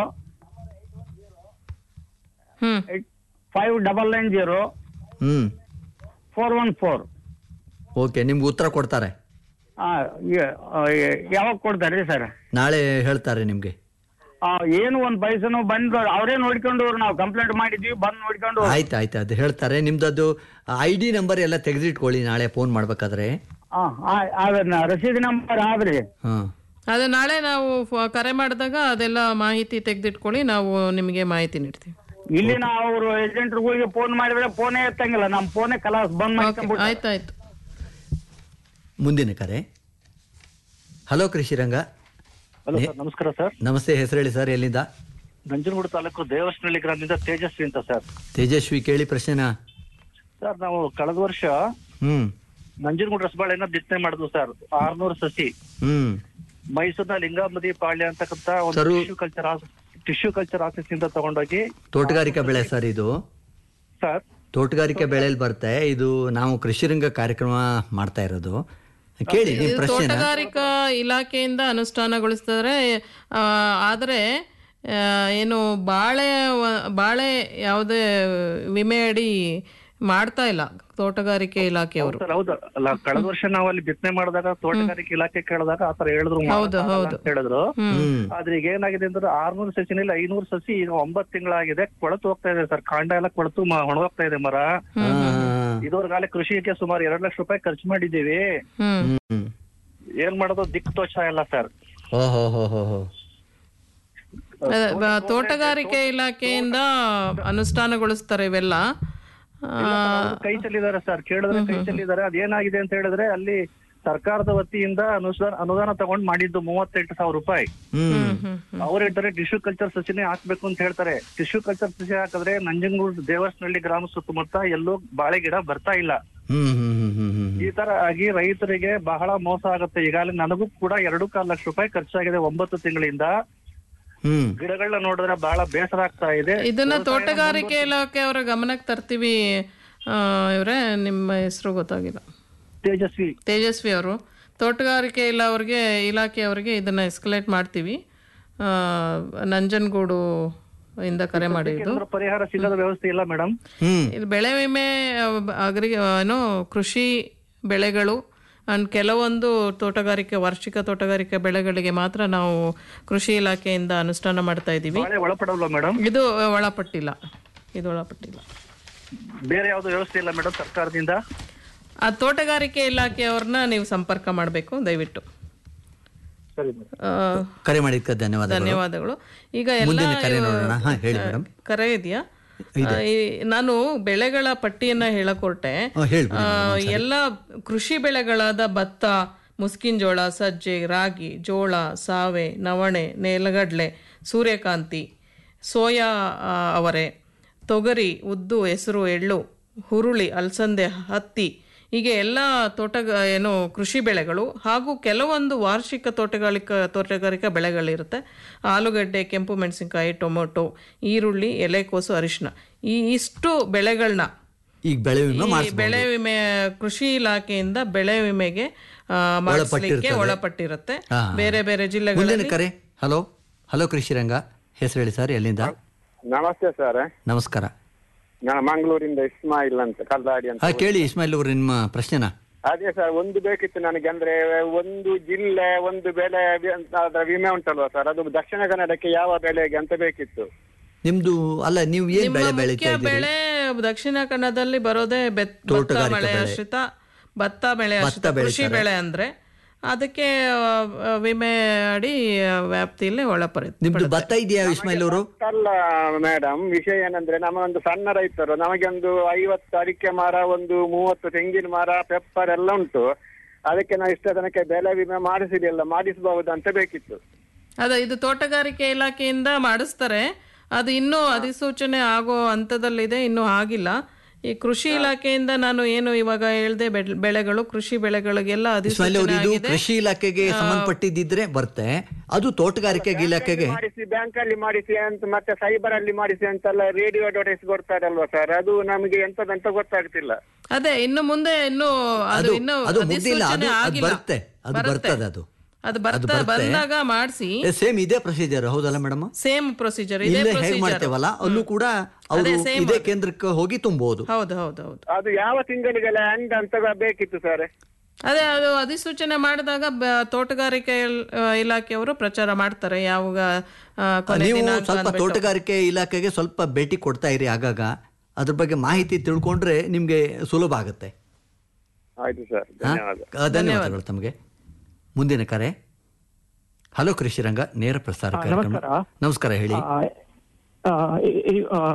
hmm five double nine zero hmm four one four okay ನಿಮ್ಗೆ ಉತ್ತರ ಕೊಡ್ತಾರೆ ಯಾವಾಗ ಕೊಡ್ತಾರೆ ಸರ್ ನಾಳೆ ಹೇಳ್ತಾರೆ ನಿಮ್ಗೆ ಏನು ಒಂದ್ ಪೈಸನು ಬಂದು ಅವರೇ ನೋಡ್ಕೊಂಡು ನಾವು ಕಂಪ್ಲೇಂಟ್ ಮಾಡಿದ್ವಿ ಬಂದ್ ನೋಡ್ಕೊಂಡು ಆಯ್ತು ಆಯ್ತು ಅದು ಹೇಳ್ತಾರೆ ನಿಮ್ದದು ಐ ಡಿ ನಂಬರ್ ಎಲ್ಲ ತೆಗೆದಿಟ್ಕೊಳ್ಳಿ ನಾಳೆ ಫೋನ್ ಮಾಡ್ಬೇಕಾದ್ರೆ ಆ, ಆ- ಅದನ್ನ ರಸೀದಿ ನಂಬರ್ ಆದ್ರಿ ಹಾ ಅದು ನಾಳೆ ನಾವು ಫ- ಕರೆ ಮಾಡಿದಾಗ ಅದೆಲ್ಲ ಮಾಹಿತಿ ತೆಗೆದಿಟ್ಕೊಳ್ಳಿ ನಾವು ನಿಮಗೆ ಮಾಹಿತಿ ನೀಡ್ತೀವಿ ಇಲ್ಲಿನ ಅವರು ಏಜೆಂಟ್ಗಳಿಗೆ ಫೋನ್ ಮಾಡಿದ್ರೆ ಫೋನೇ ಎತ್ತಂಗಿಲ್ಲ ನಮ್ ಫೋನೇ ಕಲಾಸ್ ಬಂದ್ ಮಾಡ್ಕೊಂಡ್ಬಿಟ್ಟು ಆಯ್ತಾಯ್ತು ಮುಂದಿನ ಕರೆ ಹಲೋ ಕೃಷಿರಂಗ ಹಲೋ ಸರ್ ನಮಸ್ಕಾರ ಸರ್ ನಮಸ್ತೆ ಹೆಸರು ಹೇಳಿ ಸರ್ ಎಲ್ಲಿಂದ ನಂಜನಗೂಡು ತಾಲೂಕು ದೇವಸ್ಥನಹಳ್ಳಿ ಗ್ರಾಮದಿಂದ ತೇಜಸ್ವಿ ಅಂತ ಸರ್ ತೇಜಸ್ವಿ ಕೇಳಿ ಪ್ರಶ್ನೆನ ಸರ್ ನಾವು ಕಳೆದ ವರ್ಷ ಹ್ಮ್ ನಂಜನಗೂಡು ರಸಬಾಳೆನ ಬಿತ್ತನೆ ಮಾಡಿದ್ವು ಸರ್ ಆರ್ನೂರು ಸಸಿ ಹ್ಮ್ ಮೈಸೂರಿನ ಲಿಂಗಾಮದಿ ಪಾಳ್ಯ ಅಂತಕ್ಕಂತ ಒಂದು ಸರು- tissue culture tissue culture office ಇಂದ ತಗೊಂಡೋಗಿ ತೋಟಗಾರಿಕಾ ಬೆಳೆ ಸರ್ ಇದು ಸರ್ ತೋಟಗಾರಿಕೆ ಬೆಳೆಯಲ್ಲಿ ಬರುತ್ತೆ ಇದು ನಾವು ಕೃಷಿರಂಗ ಕಾರ್ಯಕ್ರಮ ಮಾಡ್ತಾ ಇರೋದು ಕೇಳಿ ನಿಮ್ ಇದು ಪ್ರಶ್ನೆನ ತೋಟಗಾರಿಕಾ ಇಲಾಖೆಯಿಂದ ಅನುಷ್ಠಾನಗೊಳಿಸ್ತಾರೆ ಆ, ಆದರೆ ಆ, ಏನು ಬಾಳೆ ವ- ಬಾಳೆ ಯಾವುದೇ ವಿಮೆ ಅಡಿ ಮಾಡ್ತಾ ಇಲ್ಲ ತೋಟಗಾರಿಕೆ ಇಲಾಖೆಯವರು ಸರ್ ಹೌದು ಅಲ್ಲ ಕಳೆದ ವರ್ಷ ನಾವು ಅಲ್ಲಿ ಬಿತ್ತನೆ ಮಾಡಿದಾಗ ತೋಟಗಾರಿಕೆ ಇಲಾಖೆ ಕೇಳಿದಾಗ ಆತರ ಹೇಳಿದ್ರು ಹೌದು, ಮಾಡಕ್ಕಾಗಲ್ಲ ಹೌದು. ಅಂತ ಹೇಳಿದ್ರು ಹ್ಮ್ ಆದ್ರೆ ಈಗ ಏನಾಗಿದೆ ಅಂದ್ರೆ ಆರ್ನೂರು ಸಸಿನಲ್ಲಿ ಐನೂರು ಸಸಿ ಈಗ ಒಂಬತ್ತು ತಿಂಗಳಾಗಿದೆ ಕೊಳತು ಹೋಗ್ತಾ ಇದೆ ಸರ್ ಕಾಂಡ ಎಲ್ಲ ಕೊಳತು ಮ- ಒಣಗೋಗ್ತಾ ಇದೆ ಮರ ಹಾ, ಇದುವರೆಗಾಲೆ ಕೃಷಿಗೆ ಸುಮಾರು ಎರಡ್ ಲಕ್ಷ ರೂಪಾಯಿ ಖರ್ಚು ಮಾಡಿದ್ದೀವಿ ಹ್ಮ್ ಹ್ಮ್ ಏನ್ ಮಾಡೋದು ದಿಕ್ಕು ತೋಚ ಇಲ್ಲ ಸರ್ ಓ ಹೋ ಹೋ ಹೋ ಹೋ ಅದ, ಬ- ತೋಟಗಾರಿಕೆ ಇಲಾಖೆಯಿಂದ ಅನುಷ್ಠಾನಗೊಳಿಸ್ತಾರೆ ಇವೆಲ್ಲ ಆ, ಅವ್ರು ಕೈ ಚೆಲ್ಲಿದ್ದಾರೆ ಸರ್ ಕೇಳಿದ್ರೆ ಕೈ ಚೆಲ್ಲಿದ್ದಾರೆ ಅದೇನಾಗಿದೆ ಅಂತ ಹೇಳಿದ್ರೆ ಅಲ್ಲಿ ಸರ್ಕಾರದ ವತಿಯಿಂದ ಅನುದಾನ ಅನುದಾನ ತಗೊಂಡ್ ಮಾಡಿದ್ದು ಮೂವತ್ತೆಂಟು ಸಾವಿರ ರೂಪಾಯಿ ಹ್ಮ್ ಅವ್ರು ಹೇಳ್ತಾರೆ ಟಿಶ್ಯೂ ಕಲ್ಚರ್ ಸಸಿನೇ ಹಾಕ್ಬೇಕು ಅಂತ ಹೇಳ್ತಾರೆ ಟಿಶ್ಯೂ ಕಲ್ಚರ್ ಸಸಿ ಹಾಕಿದ್ರೆ ನಂಜನಗೂಡು ದೇವಸ್ಥನಹಳ್ಳಿ ಗ್ರಾಮ ಸುತ್ತಮುತ್ತ ಎಲ್ಲೂ ಬಾಳೆ ಗಿಡ ಬರ್ತಾ ಇಲ್ಲ ಹ್ಮ್ ಹ್ಮ್ ಹ್ಮ್ ಹ್ಮ್ ಹ್ಮ್ ಈ ತರ ಆಗಿ ರೈತರಿಗೆ ಬಹಳ ಮೋಸ ಆಗುತ್ತೆ ಈಗಾಗಲೇ ನನಗೂ ಕೂಡ ಎರಡು ಕಾಲು ಲಕ್ಷ ರೂಪಾಯಿ ಖರ್ಚಾಗಿದೆ ಒಂಬತ್ತು ತಿಂಗಳಿಂದ ಹ್ಮ್ ಗಿಡಗಳನ್ನ ನೋಡಿದ್ರೆ ಬಹಳ ಬೇಸರ ಆಗ್ತಾ ಇದೆ ಇದನ್ನ ತೋಟಗಾರಿಕೆ ಇಲಾಖೆ ಅವರ ಗಮನಕ್ಕೆ ತರ್ತೀವಿ ಆ, ಇವ್ರೆ ನಿಮ್ಮ ಹೆಸರು ಗೊತ್ತಾಗಿಲ್ಲ ತೇಜಸ್ವಿ ತೇಜಸ್ವಿ ಅವರು ತೋಟಗಾರಿಕೆ ಇಲ್ಲ ಅವ್ರಿಗೆ ಇಲಾಖೆಯವರಿಗೆ ಇದನ್ನ ಎಸ್ಕಲೇಟ್ ಮಾಡ್ತೀವಿ ಆ, ನಂಜನಗೂಡು ಇಂದ ಕರೆ ಮಾಡಿದ್ದು ಕೇಂದ್ರ ಪರಿಹಾರ ಸಿಗದ ವ್ಯವಸ್ಥೆ ಇಲ್ಲ ಮೇಡಮ್ ಹ್ಮ್ ಇದು ಬೆಳೆ ವಿಮೆ ಅಗ್ರಿ ಏನು ಕೃಷಿ ಬೆಳೆಗಳು ಅಂಡ್ ಕೆಲವೊಂದು ತೋಟಗಾರಿಕೆ ವಾರ್ಷಿಕ ತೋಟಗಾರಿಕೆ ಬೆಳೆಗಳಿಗೆ ಮಾತ್ರ ನಾವು ಕೃಷಿ ಇಲಾಖೆಯಿಂದ ಅನುಷ್ಠಾನ ಮಾಡ್ತಾ ಇದ್ದೀವಿ ಬಾಳೆ ಒಳಪಡಲ್ವಾ ಮೇಡಮ್ ಇದು ಒಳಪಟ್ಟಿಲ್ಲ ಇದು ಒಳಪಟ್ಟಿಲ್ಲ ಬೇರೆ ಯಾವ್ದು ವ್ಯವಸ್ಥೆ ಇಲ್ಲ ಮೇಡಮ್ ಸರ್ಕಾರದಿಂದ ಆ ತೋಟಗಾರಿಕೆ ಇಲಾಖೆಯವ್ರನ್ನ ನೀವು ಸಂಪರ್ಕ ಮಾಡಬೇಕು ದಯವಿಟ್ಟು ಸರಿ ಮೇಡಮ್ ಆ, ಕರೆ ಮಾಡಿದ್ಕ ಧನ್ಯವಾದಗಳು ಧನ್ಯವಾದಗಳು ಈಗ ಎಲ್ಲ ಮುಂದಿನ ಕರೆ ನೋಡೋಣ ಹಾ ಹೇಳಿ ಮೇಡಮ್ ಕರೆ ಇದೆಯಾ ಆ, ಈ- ನಾನು ಬೆಳೆಗಳ ಪಟ್ಟಿಯನ್ನ ಹೇಳಕೊಟ್ಟೆ ಹಾ, ಹೇಳ್ಬಿಡಿ ಆ, ಎಲ್ಲ ಕೃಷಿ ಬೆಳೆಗಳಾದ ಭತ್ತ ಮುಸ್ಕಿನ್ ಜೋಳ ಸಜ್ಜೆ ರಾಗಿ ಜೋಳ ಸಾವೆ ನವಣೆ ನೆಲಗಡಲೆ ಸೂರ್ಯಕಾಂತಿ ಸೋಯಾ ಆ, ಅವರೆ ತೊಗರಿ ಉದ್ದು ಹೆಸರು ಎಳ್ಳು ಹುರುಳಿ ಅಲಸಂದೆ ಹತ್ತಿ ಹೀಗೆ ಎಲ್ಲ ತೋಟ ಏನು ಕೃಷಿ ಬೆಳೆಗಳು ಹಾಗೂ ಕೆಲವೊಂದು ವಾರ್ಷಿಕ ತೋಟಗಾರಿಕಾ ತೋಟಗಾರಿಕಾ ಬೆಳೆಗಳಿರುತ್ತೆ ಆಲೂಗಡ್ಡೆ ಕೆಂಪು ಮೆಣಸಿನಕಾಯಿ ಟೊಮೊಟೊ ಈರುಳ್ಳಿ ಎಲೆಕೋಸು ಅರಿಶಿನ ಈ ಇಷ್ಟು ಬೆಳೆಗಳನ್ನ ಈಗ ಬೆಳೆ ವಿಮೆ ಈ ಮಾಡಿಸ್ಬೋದು ಬೆಳೆ ವಿಮೆ ಕೃಷಿ ಇಲಾಖೆಯಿಂದ ಬೆಳೆ ವಿಮೆಗೆ ಆ, ಮಾಡಿಸ್ಲಿಕ್ಕೆ ಒಳಪಟ್ಟಿರುತ್ತೆ ಹಾ. ಬೇರೆ ಬೇರೆ ಮುಂದಿನ ಜಿಲ್ಲೆಗಳಲ್ಲಿ ಕರೆ ಹಲೋ ಹಲೋ ಕೃಷಿರಂಗ ಹೆಸರು ಹೇಳಿ ಸರ್ ಎಲ್ಲಿಂದ ನಮಸ್ತೆ ಸರ್ ನಮಸ್ಕಾರ ನಾನು ಮಂಗಳೂರಿಂದ ಇಸ್ಮಾಯಿಲ್ ಅಂತ ಕಲ್ಲಾಡಿ ಅಂತ ಹಾ ಕೇಳಿ ಇಸ್ಮಾಯಿಲ್ ಅವರು ನಿಮ್ಮ ಪ್ರಶ್ನೆನ ಅದೇ ಸರ್ ಒಂದು ಬೇಕಿತ್ತು ನನಗೆ ಅಂದ್ರೆ ಒಂದು ಜಿಲ್ಲೆ ಒಂದು ಬೆಳೆ ವಿ- ಅಂತ ಅದರ ವಿಮೆ ಉಂಟಲ್ವಾ ಸರ್ ಅದು ದಕ್ಷಿಣ ಕನ್ನಡಕ್ಕೆ ಯಾವ ಬೆಳೆಗೆ ಅಂತ ಬೇಕಿತ್ತು ನಿಮ್ದು ಅಲ್ಲ ನೀವು ಏನ್ ನಿಮ್ಮ ಬೆಳೆ ಮುಖ್ಯ ಬೆಳೀತಾ ಇದ್ದೀರಿ ಬೆಳೆ ದಕ್ಷಿಣ ಕನ್ನಡದಲ್ಲಿ ಬರೋದೇ ಬೆತ್- ಭತ್ತ ತೋಟಗಾರಿಕಾ ಮಳೆ ಬೆಳೆ. ಆಶ್ರಿತ ಭತ್ತ ಬೆಳೆ ಭತ್ತ ಆಶ್ರಿತ ಕೃಷಿ ಬೆಳೀತಾರೆ. ಬೆಳೆ ಅಂದ್ರೆ ಅದಕ್ಕೆ ಆ, ಆ, ವಿಮೆ ಅಡಿ ಆ, ವ್ಯಾಪ್ತಿಯಲ್ಲಿ ಒಳಪಡುತ್ತೆ ನಿಮ್ದು ಭತ್ತ ಇದೆಯಾ ಇಸ್ಮಾಯಿಲ್ ಅವರು ಅಲ್ಲ ಮೇಡಮ್ ವಿಷಯ ಏನಂದ್ರೆ ನಮ್ಮ ಒಂದು ಸಣ್ಣ ರೈತರು ನಮಗೆ ಒಂದು ಐವತ್ತು ಅಡಿಕೆ ಮರ ಒಂದು ಮೂವತ್ತು ತೆಂಗಿನ ಮರ ಪೆಪ್ಪರ್ ಎಲ್ಲ ಉಂಟು ಅದಕ್ಕೆ ನಾವು ಇಷ್ಟ ತನಕ ಬೆಳೆ ವಿಮೆ ಮಾಡಿಸಿಲಿಲ್ಲ ಮಾಡಿಸಬಹುದು ಅಂತ ಬೇಕಿತ್ತು ಅದ ಇದು ತೋಟಗಾರಿಕೆ ಇಲಾಖೆಯಿಂದ ಮಾಡಿಸ್ತಾರೆ ಅದು ಇನ್ನೂ ಅಧಿಸೂಚನೆ ಆಗೋ ಹಂತದಲ್ಲಿದೆ ಇನ್ನೂ ಆಗಿಲ್ಲ ಈ ಕೃಷಿ ಇಲಾಖೆಯಿಂದ ನಾನು ಏನು ಇವಾಗ ಹೇಳ್ದೆ ಬೆಳ್- ಬೆಳೆಗಳು ಕೃಷಿ ಬೆಳೆಗಳಿಗೆಲ್ಲ ಇಸ್ಮಾಯಿಲ್ ಅವರು ಅಧಿಸೂಚನೆ ಇದು ಆಗಿದೆ ಕೃಷಿ ಇಲಾಖೆಗೆ ಸಂಬಂಧಪಟ್ಟಿದ್ದಿದ್ರೆ ಬರುತ್ತೆ ಅದು ತೋಟಗಾರಿಕೆ ಇಲಾಖೆಗೆ ಮಾಡಿಸಿ ಬ್ಯಾಂಕ್ ಅಲ್ಲಿ ಮಾಡಿಸಿ ಅಂತ ಮತ್ತೆ ಸೈಬರ್ ಅಲ್ಲಿ ಮಾಡಿಸಿ ಅಂತೆಲ್ಲ ರೇಡಿಯೋ ಅಡ್ವರ್ಟೈಸ್ ಕೊಡ್ತಾರಲ್ವಾ ಸರ್ ಅದು ನಮಗೆ ಎಂತದಂತ ಗೊತ್ತಾಗ್ತಿಲ್ಲ ಅದೇ ಇನ್ನು ಮುಂದೆ ಇನ್ನು ಅದು ಅದು ಇನ್ನು ಅದು ಮುಗ್ದಿಲ್ಲ ಅದು ಅಧಿಸೂಚನೆ ಅದು ಆಗಿಲ್ಲ ಬರುತ್ತೆ ಅದು ಬರುತ್ತೆ. ಬರ್ತದೆ ಅದು ಅದು ಬರ್ತಾ ಬಂದಾಗ ಮಾಡಿಸಿ ಸೇಮ್ ಇದೇ ಪ್ರೊಸೀಜರ್ ಹೌದಲ್ಲ ಮೇಡಮ್ ಸೇಮ್ ಪ್ರೊಸೀಜರ್ ಇದೇ ಇಲ್ಲೇ ಹೇಗ್ ಪ್ರೊಸೀಜರ್ ಮಾಡ್ತೇವಲ್ಲ ಅಲ್ಲೂ ಕೂಡ ಅವರು ಅದೇ same ಇದೇ ಅದು. ಕೇಂದ್ರಕ್ಕೆ ಹೋಗಿ ತುಂಬಬಹುದು ಹೌದು ಹೌದು ಹೌದು ಅದು ಯಾವ ತಿಂಗಳಿಗೆಲ್ಲ ಎಂಡ್ ಅಂತ ಬೇಕಿತ್ತು ಸರ್ ಅದೇ ಅದು ಅಧಿಸೂಚನೆ ಮಾಡಿದಾಗ ಬ- ತೋಟಗಾರಿಕೆ ಇಲ್- ಆ, ಇಲಾಖೆಯವರು ಪ್ರಚಾರ ಮಾಡ್ತಾರೆ ಯಾವಾಗ ಆ, ಕೊನೆ ನೀವು ದಿನಾಂಕ ಸ್ವಲ್ಪ ಅಂದ್ಬಿಟ್ಟು. ತೋಟಗಾರಿಕೆ ಇಲಾಖೆಗೆ ಸ್ವಲ್ಪ ಭೇಟಿ ಕೊಡ್ತಾ ಇರಿ ಆಗಾಗ ಅದ್ರ ಬಗ್ಗೆ ಮಾಹಿತಿ ತಿಳ್ಕೊಂಡ್ರೆ ನಿಮ್ಗೆ ಸುಲಭ ಆಗುತ್ತೆ ಆಯ್ತು ಸರ್ ಹಾ? ಧನ್ಯವಾದ ಆ, ಧನ್ಯವಾದಗಳು ತಮಗೆ ಮುಂದಿನ ಕರೆ ಹಲೋ ಕೃಷಿರಂಗ ನೇರ ಪ್ರಸಾರ ಕಾರ್ಯಕ್ರಮ ನಮಸ್ಕಾರ. ನಮಸ್ಕಾರ ಹೇಳಿ ಆ, ಆ, ಇ- ಇ- ಆ,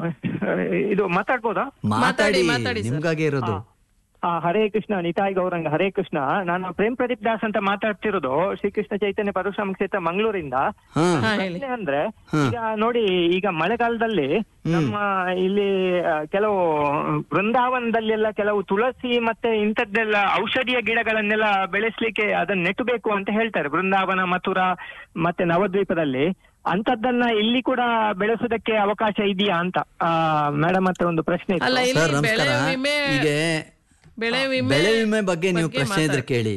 ಇದು ಮಾತಾಡ್ಬೋದಾ ಮಾತಾಡಿ ನಿಮ್ಗಾಗೆ ಇರೋದು ಆ, ಹರೇ ಕೃಷ್ಣ ನಿತಾಯ್ ಗೌರಂಗ ಹರೇ ಕೃಷ್ಣ ನಾನು ಪ್ರೇಮ್ ಪ್ರದೀಪ್ ದಾಸ್ ಅಂತ ಮಾತಾಡ್ತಿರೋದು ಶ್ರೀಕೃಷ್ಣ ಚೈತನ್ಯ ಪರಶುರಾಮ ಕ್ಷೇತ್ರ ಮಂಗಳೂರಿಂದ ಹಾ. ಪ್ರಶ್ನೆ ಅಂದ್ರೆ ಹಾ. ಈಗ ನೋಡಿ ಈಗ ಮಳೆಗಾಲದಲ್ಲಿ ನಮ್ಮ ಇಲ್ಲಿ ಆ, ಕೆಲವು ಬೃಂದಾವನದಲ್ಲಿ ಎಲ್ಲ ಕೆಲವು ತುಳಸಿ ಮತ್ತೆ ಇಂಥದ್ದೆಲ್ಲ ಔಷಧೀಯ ಗಿಡಗಳನ್ನೆಲ್ಲ ಬೆಳೆಸ್ಲಿಕ್ಕೆ ಅದನ್ನ ನೆಟ್ಟಬೇಕು ಅಂತ ಹೇಳ್ತಾರೆ ಬೃಂದಾವನ ಮಥುರಾ ಮತ್ತೆ ನವದ್ವೀಪದಲ್ಲಿ ಅಂತದ್ದನ್ನ ಇಲ್ಲಿ ಕೂಡ ಬೆಳೆಸೋದಕ್ಕೆ ಅವಕಾಶ ಇದೆಯಾ ಅಂತ ಮೇಡಮ್ ಹತ್ರ ಒಂದು ಪ್ರಶ್ನೆ ಇತ್ತು. ಅಲ್ಲ ಇಲ್ಲಿ ಸರ್ ಬೆಳೆ ನಮಸ್ಕಾರ ವಿಮೆ ಈಗ ಬೆಳೆ ವಿಮೆ ಬೆಳೆ ವಿಮೆ ಬಗ್ಗೆ ನೀವು ಬಗ್ಗೆ ಪ್ರಶ್ನೆ ಇದ್ರೆ ಕೇಳಿ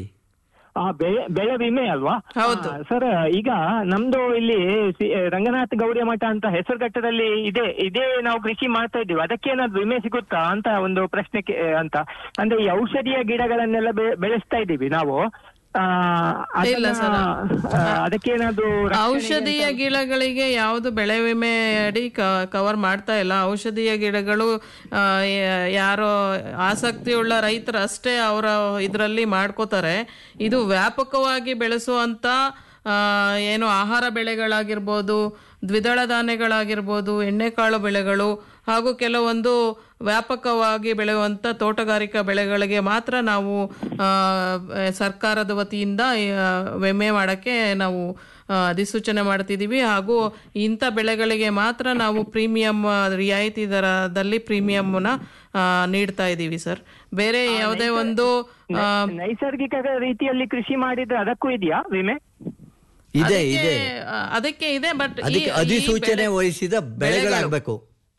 ಆ ಬೆಳೆ ಬೆಳೆ ವಿಮೆ ಅಲ್ವಾ ಹೌದು. ಆ, ಸರ್ ಈಗ ನಮ್ದು ಇಲ್ಲಿ ಸಿ- ರಂಗನಾಥ ಗೌರಿಯ ಮಠ ಅಂತ ಹೆಸರುಘಟ್ಟದಲ್ಲಿ ಇದೆ ಇದೇ ನಾವು ಕೃಷಿ ಮಾಡ್ತಾ ಇದ್ದೀವಿ ಅದಕ್ಕೇನಾದ್ರು ವಿಮೆ ಸಿಗುತ್ತಾ ಅಂತ ಒಂದು ಪ್ರಶ್ನೆ ಕೇ- ಅಂತ ಅಂದ್ರೆ ಈ ಔಷಧೀಯ ಗಿಡಗಳನ್ನೆಲ್ಲ ಬೆ- ಬೆಳೆಸ್ತಾ ಇದ್ದೀವಿ ನಾವು ಆ, ಇಲ್ಲ ಅದನ್ನ, ಸರ್. ಆ, ಅದಕ್ಕೇನಾದ್ರು ರಕ್ಷಣೆಗೆ ಔಷಧೀಯ ಗಿಡಗಳಿಗೆ ಯಾವುದು ಬೆಳೆ ವಿಮೆ ಅಡಿ ಕವರ್ ಮಾಡ್ತಾ ಇಲ್ಲ ಔಷಧೀಯ ಗಿಡಗಳು ಆ, ಯ- ಯಾರೋ ಆಸಕ್ತಿಯುಳ್ಳ ರೈತರು ಅಷ್ಟೇ ಅವರ ಇದರಲ್ಲಿ ಮಾಡ್ಕೋತಾರೆ ಇದು ವ್ಯಾಪಕವಾಗಿ ಬೆಳೆಸುವಂತ ಆ, ಏನು ಆಹಾರ ಬೆಳೆಗಳಾಗಿರ್ಬೋದು ದ್ವಿದಳ ಧಾನ್ಯಗಳಾಗಿರ್ಬೋದು ಎಣ್ಣೆಕಾಳು ಬೆಳೆಗಳು ಹಾಗೂ ಕೆಲವೊಂದು ವ್ಯಾಪಕವಾಗಿ ಬೆಳೆಯುವಂಥ ತೋಟಗಾರಿಕಾ ಬೆಳೆಗಳಿಗೆ ಮಾತ್ರ ನಾವು ಆ, ಸರ್ಕಾರದ ವತಿಯಿಂದ ಆ, ವಿಮೆ ಮಾಡೋಕ್ಕೆ ನಾವು ಆ, ಅಧಿಸೂಚನೆ ಮಾಡ್ತಿದ್ದೀವಿ ಹಾಗೂ ಇಂಥ ಬೆಳೆಗಳಿಗೆ ಮಾತ್ರ ನಾವು ಪ್ರೀಮಿಯಂ ರಿಯಾಯಿತಿ ದರದಲ್ಲಿ ಪ್ರೀಮಿಯಂನ ನೀಡ್ತಾ ಇದ್ದೀವಿ ಸರ್ ಬೇರೆ ಯಾವುದೇ ಒಂದು ಆ, ನೈಸರ್ಗಿಕ ರೀತಿಯಲ್ಲಿ ಕೃಷಿ ಮಾಡಿದ್ರೆ ಅದಕ್ಕೂ ಇದೆಯಾ ವಿಮೆ ಇದೆ ಅದಕ್ಕೆ- ಇದೆ ಆ, ಅದಕ್ಕೆ ಇದೆ ಬಟ್ ಅದಕ್ಕೆ ಅಧಿಸೂಚನೆ ವಹಿಸಿದ ಬೆಳೆಗಳಾಗಬೇಕು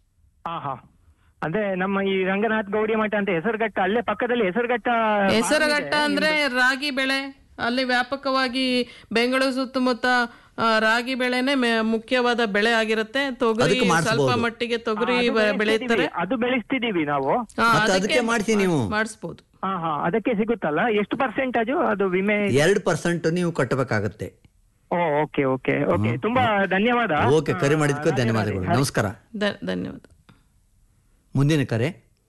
ಹಾ ಹಾ ಅಂದ್ರೆ ನಮ್ಮ ಈ ರಂಗನಾಥ್ ಗೌಡಿ ಮಠ ಅಂತ ಹೆಸರುಘಟ್ಟ ಅಲ್ಲೇ ಪಕ್ಕದಲ್ಲಿ ಹೆಸರುಘಟ್ಟ ಹೆಸರುಘಟ್ಟ ಅಂದ್ರೆ ರಾಗಿ ಬೆಳೆ ಅಲ್ಲಿ ವ್ಯಾಪಕವಾಗಿ ಬೆಂಗಳೂರು ಸುತ್ತಮುತ್ತ ಆ, ರಾಗಿ ಬೆಳೆನೆ ಮೆ- ಮುಖ್ಯವಾದ ಬೆಳೆ ಆಗಿರುತ್ತೆ ತೊಗರಿ ಅದಕ್ಕೆ ಸ್ವಲ್ಪ ಮಾಡಿಸ್ಬೋದು. ಮಟ್ಟಿಗೆ ತೊಗರಿ ಅದು ಬೆ- ಬೆಳೆಸ್ತಿದೀವಿ. ಬೆಳೀತಾರೆ ಅದು ಬೆಳೆಸ್ತಿದೀವಿ ನಾವು ಆ, ಮತ್ತೆ ಅದಕ್ಕೆ ಮಾಡ್ಸಿ ನೀವು ಮಾಡಿಸ್ಬೋದು ಹಾ ಹಾ ಅದಕ್ಕೆ ಸಿಗುತ್ತಲ್ಲ ಎಷ್ಟು ಪರ್ಸೆಂಟೇಜು ಅದು ವಿಮೆ ಎರಡು ಪರ್ಸೆಂಟ್ ನೀವು ಕಟ್ಟಬೇಕಾಗತ್ತೆ ಓ ಓಕೆ ಓಕೆ ಓಕೆ ತುಂಬಾ ಧನ್ಯವಾದ ಓಕೆ ಕರೆ ಮಾಡಿದ್ದಕ್ಕೆ ಧನ್ಯವಾದಗಳು ನಮಸ್ಕಾರ ಧ- ಧನ್ಯವಾದ ಮುಂದಿನ ಕರೆ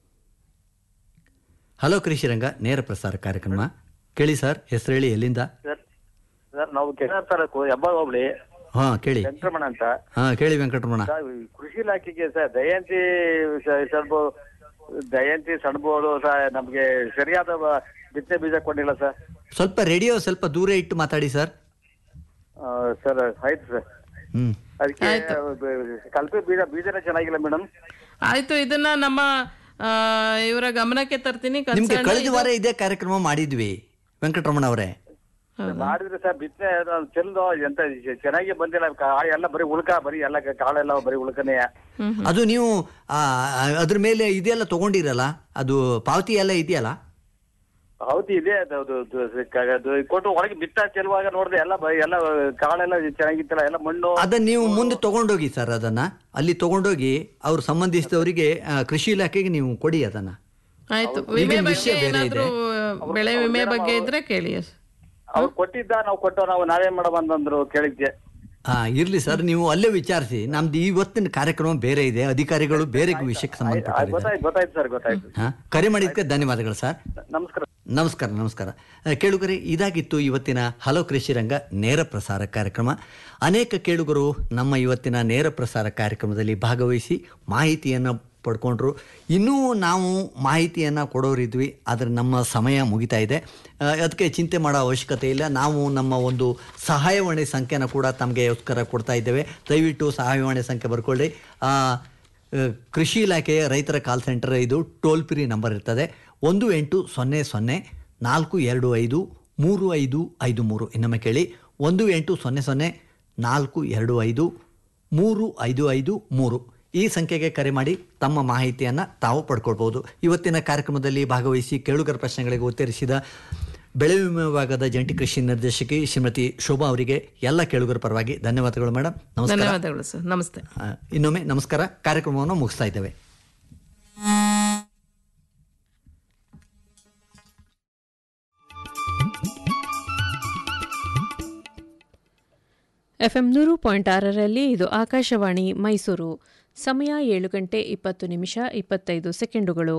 ಹಲೋ ಕೃಷಿರಂಗ ನೇರ ಪ್ರಸಾರ ಕಾರ್ಯಕ್ರಮ ಕೇಳಿ ಸರ್ ಹೆಸರು ಹೇಳಿ ಎಲ್ಲಿಂದ ಸರ್ ಸರ್ ನಾವು ಕೆನಾರ್ ತಾಲೂಕು ಹೆಬ್ಬಾಳ್ ಹೋಬಳಿ ಹಾ ಕೇಳಿ ವೆಂಕಟರಮಣ ಅಂತ ಹಾ ಕೇಳಿ ವೆಂಕಟರಮಣ ಸರ್, ಈ ಕೃಷಿ ಇಲಾಖೆಗೆ ಸರ್ ದಯಂತಿ ಸ- ಸಣ್ಬು ದಯಂತಿ ಸಣ್ಬೋಳು ಸರ್ ನಮ್ಗೆ ಸರಿಯಾದ ಬ- ಬಿತ್ತನೆ ಬೀಜ ಕೊಟ್ಟಿಲ್ಲ ಸರ್ ಸ್ವಲ್ಪ ರೇಡಿಯೋ ಸ್ವಲ್ಪ ದೂರ ಇಟ್ಟು ಮಾತಾಡಿ ಸರ್ ಆ, ಸರ್ ಆಯ್ತು ಸರ್ ಹ್ಮ್ ಅದಕ್ಕೆ ಬ- ಕಲ್ಪೆ ಬೀಜ ಬೀಜನೇ ಚೆನ್ನಾಗಿಲ್ಲ ಮೇಡಮ್ ಆಯ್ತು ಇದನ್ನ ನಮ್ಮ ಆ, ಇವರ ಗಮನಕ್ಕೆ ತರ್ತೀನಿ ನಿಮ್ಗೆ concerned ಕಳೆದ ಇದು- ವಾರ ಇದೇ ಕಾರ್ಯಕ್ರಮ ಮಾಡಿದ್ವಿ ವೆಂಕಟರಮಣ ಅವರೇ ಮಾಡಿದ್ರೆ ಸರ್ ಬಿತ್ತನೆ ಚೆಲ್ದು ಎಂತ ಚೆನ್ನಾಗಿ ಬಂದಿಲ್ಲ ಕಾಳು ಎಲ್ಲ ಬರೀ ಉಳ್ಕ ಬರೀ ಎಲ್ಲ ಕಾಳೆಲ್ಲ ಬರೀ ಉಳ್ಕನೇ ಅದು ನೀವು ಆ, ಅದ್ರ ಮೇಲೆ ಇದೆಲ್ಲ ತಗೊಂಡಿರಲ್ಲ ಅದು ಪಾವತಿ ಎಲ್ಲ ಇದೆಯಲ್ಲ ಹೌದು ಇದೆ ಅದು ಅದು- ಅದು ಕ- ಅದು ಕೊಟ್ಟು ಒಳಗೆ ಬಿತ್ತ ಚೆಲ್ಲುವಾಗ ನೋಡಿದೆ ಎಲ್ಲ ಬ- ಎಲ್ಲ ಕಾಳೆಲ್ಲ ಚೆನ್ನಾಗಿತ್ತಲ್ಲ ಎಲ್ಲ ಮಣ್ಣು ಅದನ್ನ ನೀವು ಮುಂದೆ ತಗೊಂಡೋಗಿ ಸರ್ ಅದನ್ನ ಅಲ್ಲಿ ತಗೊಂಡೋಗಿ ಅವ್ರು ಸಂಬಂಧಿಸಿದವರಿಗೆ ಆ, ಕೃಷಿ ಇಲಾಖೆಗೆ ನೀವು ಕೊಡಿ ಅದನ್ನ ಆಯ್ತು ಹೌದು. ವಿಮೆ ಈಗಿನ ಬಗ್ಗೆ ವಿಷಯ ಬೇರೆ ಏನಾದ್ರು ಬೆಳೆ ವಿಮೆ ಬಗ್ಗೆ ಇದ್ರೆ ಕೇಳಿ ಅವ್ರು ಕೊಟ್ಟಿದ್ದ ನಾವು ಕೊಟ್ಟು ನಾವು ನಾವೇ ಮಾಡಮ್ ಅಂತಂದ್ರು ಕೇಳಿದ್ದೆ ಹಾ ಇರ್ಲಿ ಸರ್ ನೀವು ಅಲ್ಲೇ ವಿಚಾರಿಸಿ ನಮ್ದು ಇವತ್ತಿನ ಕಾರ್ಯಕ್ರಮ ಬೇರೆ ಇದೆ ಅಧಿಕಾರಿಗಳು ಬೇರೆ ವಿಷಯಕ್ಕೆ ಸಂಬಂಧಪಟ್ಟಿದ್ದಾರೆ ಗೊತ್ತಾಯ್ತು ಗೊತ್ತಾಯ್ತು ಸರ್ ಗೊತ್ತಾಯ್ತು ಹಾ ಕರೆ ಮಾಡಿದ್ದಕ್ಕೆ ಧನ್ಯವಾದಗಳು ಸರ್ ನಮಸ್ಕಾರ ನಮಸ್ಕಾರ ನಮಸ್ಕಾರ ಆ, ಕೇಳುಗರೆ ಇದಾಗಿತ್ತು ಇವತ್ತಿನ ಹಲೋ ಕೃಷಿ ರಂಗ ನೇರ ಪ್ರಸಾರ ಕಾರ್ಯಕ್ರಮ ಅನೇಕ ಕೇಳುಗರು ನಮ್ಮ ಇವತ್ತಿನ ನೇರ ಪ್ರಸಾರ ಕಾರ್ಯಕ್ರಮದಲ್ಲಿ ಭಾಗವಹಿಸಿ ಮಾಹಿತಿಯನ್ನು ಪಡ್ಕೊಂಡ್ರು ಇನ್ನೂ ನಾವು ಮಾಹಿತಿಯನ್ನು ಕೊಡೋರಿದ್ವಿ ಆದರೆ ನಮ್ಮ ಸಮಯ ಮುಗಿತಾ ಇದೆ ಆ, ಅದಕ್ಕೆ ಚಿಂತೆ ಮಾಡೋ ಅವಶ್ಯಕತೆ ಇಲ್ಲ ನಾವು ನಮ್ಮ ಒಂದು ಸಹಾಯವಾಣಿ ಸಂಖ್ಯೆನ ಕೂಡ ತಮಗೆ ಉತ್ತರ ಕೊಡ್ತಾ ಇದ್ದೇವೆ ದಯವಿಟ್ಟು ಸಹಾಯವಾಣಿ ಸಂಖ್ಯೆ ಬರ್ಕೊಳ್ಳಿ ಆ, ಆ, ಕೃಷಿ ಇಲಾಖೆಯ ರೈತರ ಕಾಲ್ ಸೆಂಟರ್ ಇದು ಟೋಲ್ ಫ್ರೀ ನಂಬರ್ ಇರ್ತದೆ ಒಂದು ಎಂಟು ಸೊನ್ನೆ ಸೊನ್ನೆ ನಾಲ್ಕು ಎರಡು ಐದು ಮೂರು ಐದು ಐದು ಮೂರು ಇನ್ನೊಮ್ಮೆ ಕೇಳಿ ಒಂದು ಎಂಟು ಸೊನ್ನೆ ಸೊನ್ನೆ ನಾಲ್ಕು ಎರಡು ಐದು ಮೂರು ಐದು ಐದು ಮೂರು ಈ ಸಂಖ್ಯೆಗೆ ಕರೆ ಮಾಡಿ ತಮ್ಮ ಮಾಹಿತಿಯನ್ನು ತಾವು ಪಡ್ಕೊಳ್ಬೋದು ಇವತ್ತಿನ ಕಾರ್ಯಕ್ರಮದಲ್ಲಿ ಭಾಗವಹಿಸಿ ಕೇಳುಗರ ಪ್ರಶ್ನೆಗಳಿಗೆ ಉತ್ತರಿಸಿದ ಬೆಳೆ ವಿಮೆ ವಿಭಾಗದ ಜಂಟಿ ಕೃಷಿ ನಿರ್ದೇಶಕಿ ಶ್ರೀಮತಿ ಶೋಭಾ ಅವರಿಗೆ ಎಲ್ಲ ಕೇಳುಗರ ಪರವಾಗಿ ಧನ್ಯವಾದಗಳು ಮೇಡಮ್ ನಮಸ್ಕಾರ ಧನ್ಯವಾದಗಳು ಸರ್ ನಮಸ್ತೆ ಆ, ಇನ್ನೊಮ್ಮೆ ನಮಸ್ಕಾರ ಕಾರ್ಯಕ್ರಮವನ್ನು ಮುಗಿಸ್ತಾ ಇದ್ದೇವೆ ಎಫ್ಎಂ ನೂರು ಪಾಯಿಂಟ್ ಆರರಲ್ಲಿ ಇದು ಆಕಾಶವಾಣಿ ಮೈಸೂರು ಸಮಯ ಏಳು ಗಂಟೆ ಇಪ್ಪತ್ತು ನಿಮಿಷ ಇಪ್ಪತ್ತೈದು ಸೆಕೆಂಡುಗಳು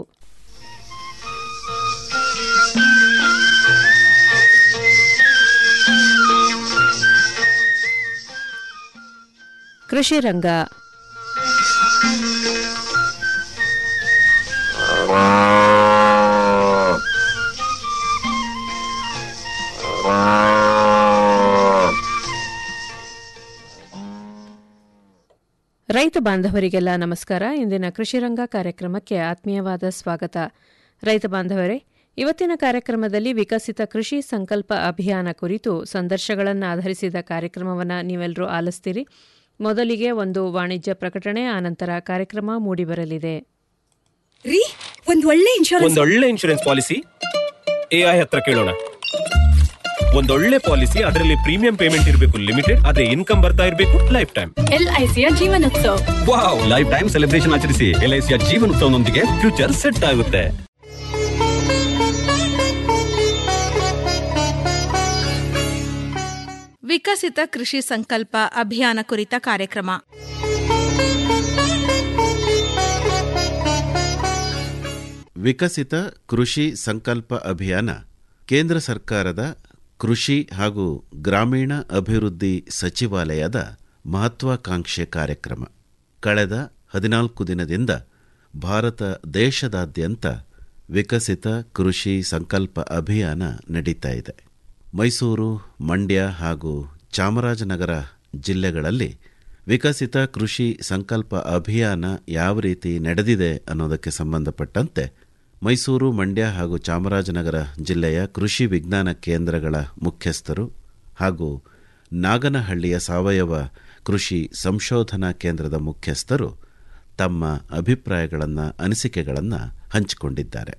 ಕೃಷಿ ರಂಗ ರೈತ ಬಾಂಧವರಿಗೆಲ್ಲ ನಮಸ್ಕಾರ ಇಂದಿನ ಕೃಷಿರಂಗ ಕಾರ್ಯಕ್ರಮಕ್ಕೆ ಆತ್ಮೀಯವಾದ ಸ್ವಾಗತ ರೈತ ಬಾಂಧವರೇ ಇವತ್ತಿನ ಕಾರ್ಯಕ್ರಮದಲ್ಲಿ ವಿಕಸಿತ ಕೃಷಿ ಸಂಕಲ್ಪ ಅಭಿಯಾನ ಕುರಿತು ಸಂದರ್ಶಗಳನ್ನು ಆಧರಿಸಿದ ಕಾರ್ಯಕ್ರಮವನ್ನು ನೀವೆಲ್ಲರೂ ಆಲಿಸ್ತೀರಿ ಮೊದಲಿಗೆ ಒಂದು ವಾಣಿಜ್ಯ ಪ್ರಕಟಣೆ ಆನಂತರ ಕಾರ್ಯಕ್ರಮ ಮೂಡಿಬರಲಿದೆ ರೀ ಒಂದ್ ಒಳ್ಳೆ ಇನ್ಶೂರೆನ್ಸ್ ಒಂದೊಳ್ಳೆ ಇನ್ಶೂರೆನ್ಸ್ ಪಾಲಿಸಿ ಎಐ ಹತ್ರ ಕೇಳೋಣ ಒಂದೊಳ್ಳೆ ಪಾಲಿಸಿ ಅದರಲ್ಲಿ ಪ್ರೀಮಿಯಂ ಪೇಮೆಂಟ್ ಇರಬೇಕು ಲಿಮಿಟೆಡ್ ಅದೇ ಇನ್ಕಮ್ ಬರ್ತಾ ಇರಬೇಕು ಲೈಫ್ ಟೈಮ್ ಎಲ್ಐಸಿಯ Jeevanotsava wow life time celebration ಆಚರಿಸಿ ಎಲ್ಐಸಿಯ ಜೀವನ ಉತ್ಸವನೊಂದಿಗೆ ಫ್ಯೂಚರ್ ಸೆಟ್ ಆಗುತ್ತೆ ವಿಕಸಿತ ಕೃಷಿ ಸಂಕಲ್ಪ ಅಭಿಯಾನ ಕುರಿತ ಕಾರ್ಯಕ್ರಮ ವಿಕಸಿತ ಕೃಷಿ ಸಂಕಲ್ಪ ಅಭಿಯಾನ ಕೇಂದ್ರ ಸರ್ಕಾರದ ಕೃಷಿ ಹಾಗೂ ಗ್ರಾಮೀಣ ಅಭಿವೃದ್ಧಿ ಸಚಿವಾಲಯದ ಮಹತ್ವಾಕಾಂಕ್ಷೆ ಕಾರ್ಯಕ್ರಮ ಕಳೆದ ಹದಿನಾಲ್ಕು ದಿನದಿಂದ ಭಾರತ ದೇಶದಾದ್ಯಂತ ವಿಕಸಿತ ಕೃಷಿ ಸಂಕಲ್ಪ ಅಭಿಯಾನ ನಡೀತಾ ಇದೆ ಮೈಸೂರು ಮಂಡ್ಯ ಹಾಗೂ ಚಾಮರಾಜನಗರ ಜಿಲ್ಲೆಗಳಲ್ಲಿ ವಿಕಸಿತ ಕೃಷಿ ಸಂಕಲ್ಪ ಅಭಿಯಾನ ಯಾವ ರೀತಿ ನಡೆದಿದೆ ಅನ್ನೋದಕ್ಕೆ ಸಂಬಂಧಪಟ್ಟಂತೆ ಮೈಸೂರು ಮಂಡ್ಯ ಹಾಗೂ ಚಾಮರಾಜನಗರ ಜಿಲ್ಲೆಯ ಕೃಷಿ ವಿಜ್ಞಾನ ಕೇಂದ್ರಗಳ ಮುಖ್ಯಸ್ಥರು ಹಾಗೂ ನಾಗನಹಳ್ಳಿಯ ಸಾವಯವ ಕೃಷಿ ಸಂಶೋಧನಾ ಕೇಂದ್ರದ ಮುಖ್ಯಸ್ಥರು ತಮ್ಮ ಅಭಿಪ್ರಾಯಗಳನ್ನು ಅನಿಸಿಕೆಗಳನ್ನು ಹಂಚಿಕೊಂಡಿದ್ದಾರೆ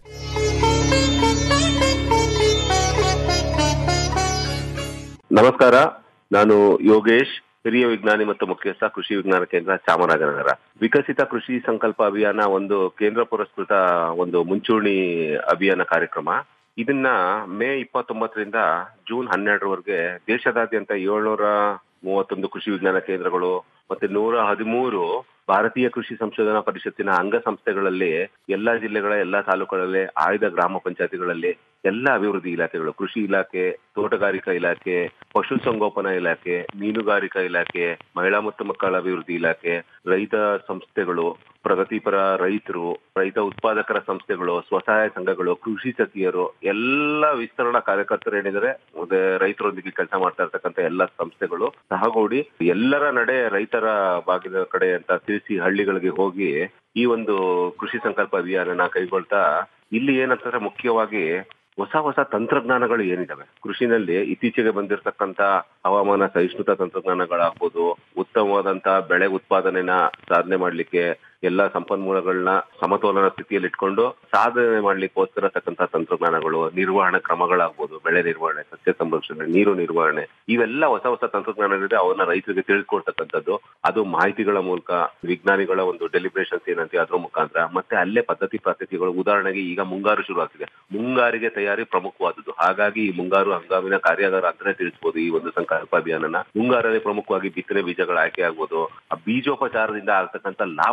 ನಮಸ್ಕಾರ ನಾನು ಯೋಗೇಶ್ ಹಿರಿಯ ವಿಜ್ಞಾನಿ ಮತ್ತು ಮುಖ್ಯಸ್ಥ ಕೃಷಿ ವಿಜ್ಞಾನ ಕೇಂದ್ರ ಚಾಮರಾಜನಗರ ವಿಕಸಿತ ಕೃಷಿ ಸಂಕಲ್ಪ ಅಭಿಯಾನ ಒಂದು ಕೇಂದ್ರ ಪುರಸ್ಕೃತ ಒಂದು ಮುಂಚೂಣಿ ಅಭಿಯಾನ ಕಾರ್ಯಕ್ರಮ ಇದನ್ನ ಮೇ ಇಪ್ಪತ್ತೊಂಬತ್ತರಿಂದ ಜೂನ್ ಹನ್ನೆರಡರವರೆಗೆ ದೇಶದಾದ್ಯಂತ ಏಳ್ನೂರ ಮೂವತ್ತೊಂದು ಕೃಷಿ ವಿಜ್ಞಾನ ಕೇಂದ್ರಗಳು ಮತ್ತೆ ನೂರ ಹದಿಮೂರು ಭಾರತೀಯ ಕೃಷಿ ಸಂಶೋಧನಾ ಪರಿಷತ್ತಿನ ಅಂಗಸಂಸ್ಥೆಗಳಲ್ಲಿ ಎಲ್ಲಾ ಜಿಲ್ಲೆಗಳ ಎಲ್ಲಾ ತಾಲೂಕುಗಳಲ್ಲಿ ಆಯ್ದ ಗ್ರಾಮ ಪಂಚಾಯತಿಗಳಲ್ಲಿ ಎಲ್ಲ ಅಭಿವೃದ್ಧಿ ಇಲಾಖೆಗಳು ಕೃಷಿ ಇಲಾಖೆ ತೋಟಗಾರಿಕಾ ಇಲಾಖೆ ಪಶುಸಂಗೋಪನಾ ಇಲಾಖೆ ಮೀನುಗಾರಿಕಾ ಇಲಾಖೆ ಮಹಿಳಾ ಮತ್ತು ಮಕ್ಕಳ ಅಭಿವೃದ್ಧಿ ಇಲಾಖೆ ರೈತ ಸಂಸ್ಥೆಗಳು ಪ್ರಗತಿಪರ ರೈತರು ರೈತ ಉತ್ಪಾದಕರ ಸಂಸ್ಥೆಗಳು ಸ್ವಸಹಾಯ ಸಂಘಗಳು ಕೃಷಿ ಸಖಿಯರು ಎಲ್ಲ ವಿಸ್ತರಣಾ ಕಾರ್ಯಕರ್ತರು ಏನಿದ್ದಾರೆ ಮತ್ತೆ ರೈತರೊಂದಿಗೆ ಕೆಲಸ ಮಾಡ್ತಾ ಇರ್ತಕ್ಕಂಥ ಎಲ್ಲ ಸಂಸ್ಥೆಗಳು ಸಹಗೂಡಿ ಎಲ್ಲರ ನಡೆ ರೈತರ ಬಾಗಿಲ ಕಡೆ ಅಂತ ತಿಳಿಸಿ ಹಳ್ಳಿಗಳಿಗೆ ಹೋಗಿ ಈ ಒಂದು ಕೃಷಿ ಸಂಕಲ್ಪ ಅಭಿಯಾನನ ಕೈಗೊಳ್ತಾ ಇಲ್ಲಿ ಏನಂತಂದ್ರೆ ಮುಖ್ಯವಾಗಿ ಹೊಸ ಹೊಸ ತಂತ್ರಜ್ಞಾನಗಳು ಏನಿದಾವೆ ಕೃಷಿನಲ್ಲಿ ಇತ್ತೀಚೆಗೆ ಬಂದಿರತಕ್ಕಂತ ಹವಾಮಾನ ಸಹಿಷ್ಣುತಾ ತಂತ್ರಜ್ಞಾನಗಳಾಗ್ಬೋದು ಉತ್ತಮವಾದಂತ ಬೆಳೆ ಉತ್ಪಾದನೆನ ಸಾಧನೆ ಮಾಡ್ಲಿಕ್ಕೆ ಎಲ್ಲಾ ಸಂಪನ್ಮೂಲಗಳನ್ನ ಸಮತೋಲನ ಸ್ಥಿತಿಯಲ್ಲಿ ಇಟ್ಕೊಂಡು ಸಾಧನೆ ಮಾಡ್ಲಿಕ್ಕೋಸ್ಕರ ತಕ್ಕಂತ ತಂತ್ರಜ್ಞಾನಗಳು ನಿರ್ವಹಣಾ ಕ್ರಮಗಳಾಗ್ಬೋದು ಬೆಳೆ ನಿರ್ವಹಣೆ ಸಸ್ಯ ಸಂರಕ್ಷಣೆ ನೀರು ನಿರ್ವಹಣೆ ಇವೆಲ್ಲ ಹೊಸ ಹೊಸ ತಂತ್ರಜ್ಞಾನಗಳಿದೆ ಅವನ್ನ ರೈತರಿಗೆ ತಿಳಿಸ್ಕೊಡ್ತಕ್ಕಂಥದ್ದು ಅದು ಮಾಹಿತಿಗಳ ಮೂಲಕ ವಿಜ್ಞಾನಿಗಳ ಒಂದು ಡೆಲಿಬ್ರೇಷನ್ಸ್ ಏನಂತೀವಿ ಅದ್ರ ಮುಖಾಂತರ ಮತ್ತೆ ಅಲ್ಲೇ ಪದ್ಧತಿ ಪದ್ಧತಿಗಳು ಉದಾಹರಣೆಗೆ ಈಗ ಮುಂಗಾರು ಶುರು ಆಗ್ತಿದೆ ಮುಂಗಾರಿಗೆ ತಯಾರಿ ಪ್ರಮುಖವಾದದ್ದು ಹಾಗಾಗಿ ಈ ಮುಂಗಾರು ಹಂಗಾಮಿನ ಕಾರ್ಯಾಗಾರ ಅಂತಾನೆ ತಿಳಿಸಬಹುದು ಈ ಒಂದು ಸಂಕಲ್ಪ ಅಭಿಯಾನನ ಮುಂಗಾರಲ್ಲಿ ಪ್ರಮುಖವಾಗಿ ಬಿತ್ತನೆ ಬೀಜಗಳ ಆಯ್ಕೆ ಆಗ್ಬೋದು ಆ ಬೀಜೋಪಚಾರದಿಂದ ಆಗ್ತಕ್ಕಂಥ ಲಾಭಗಳು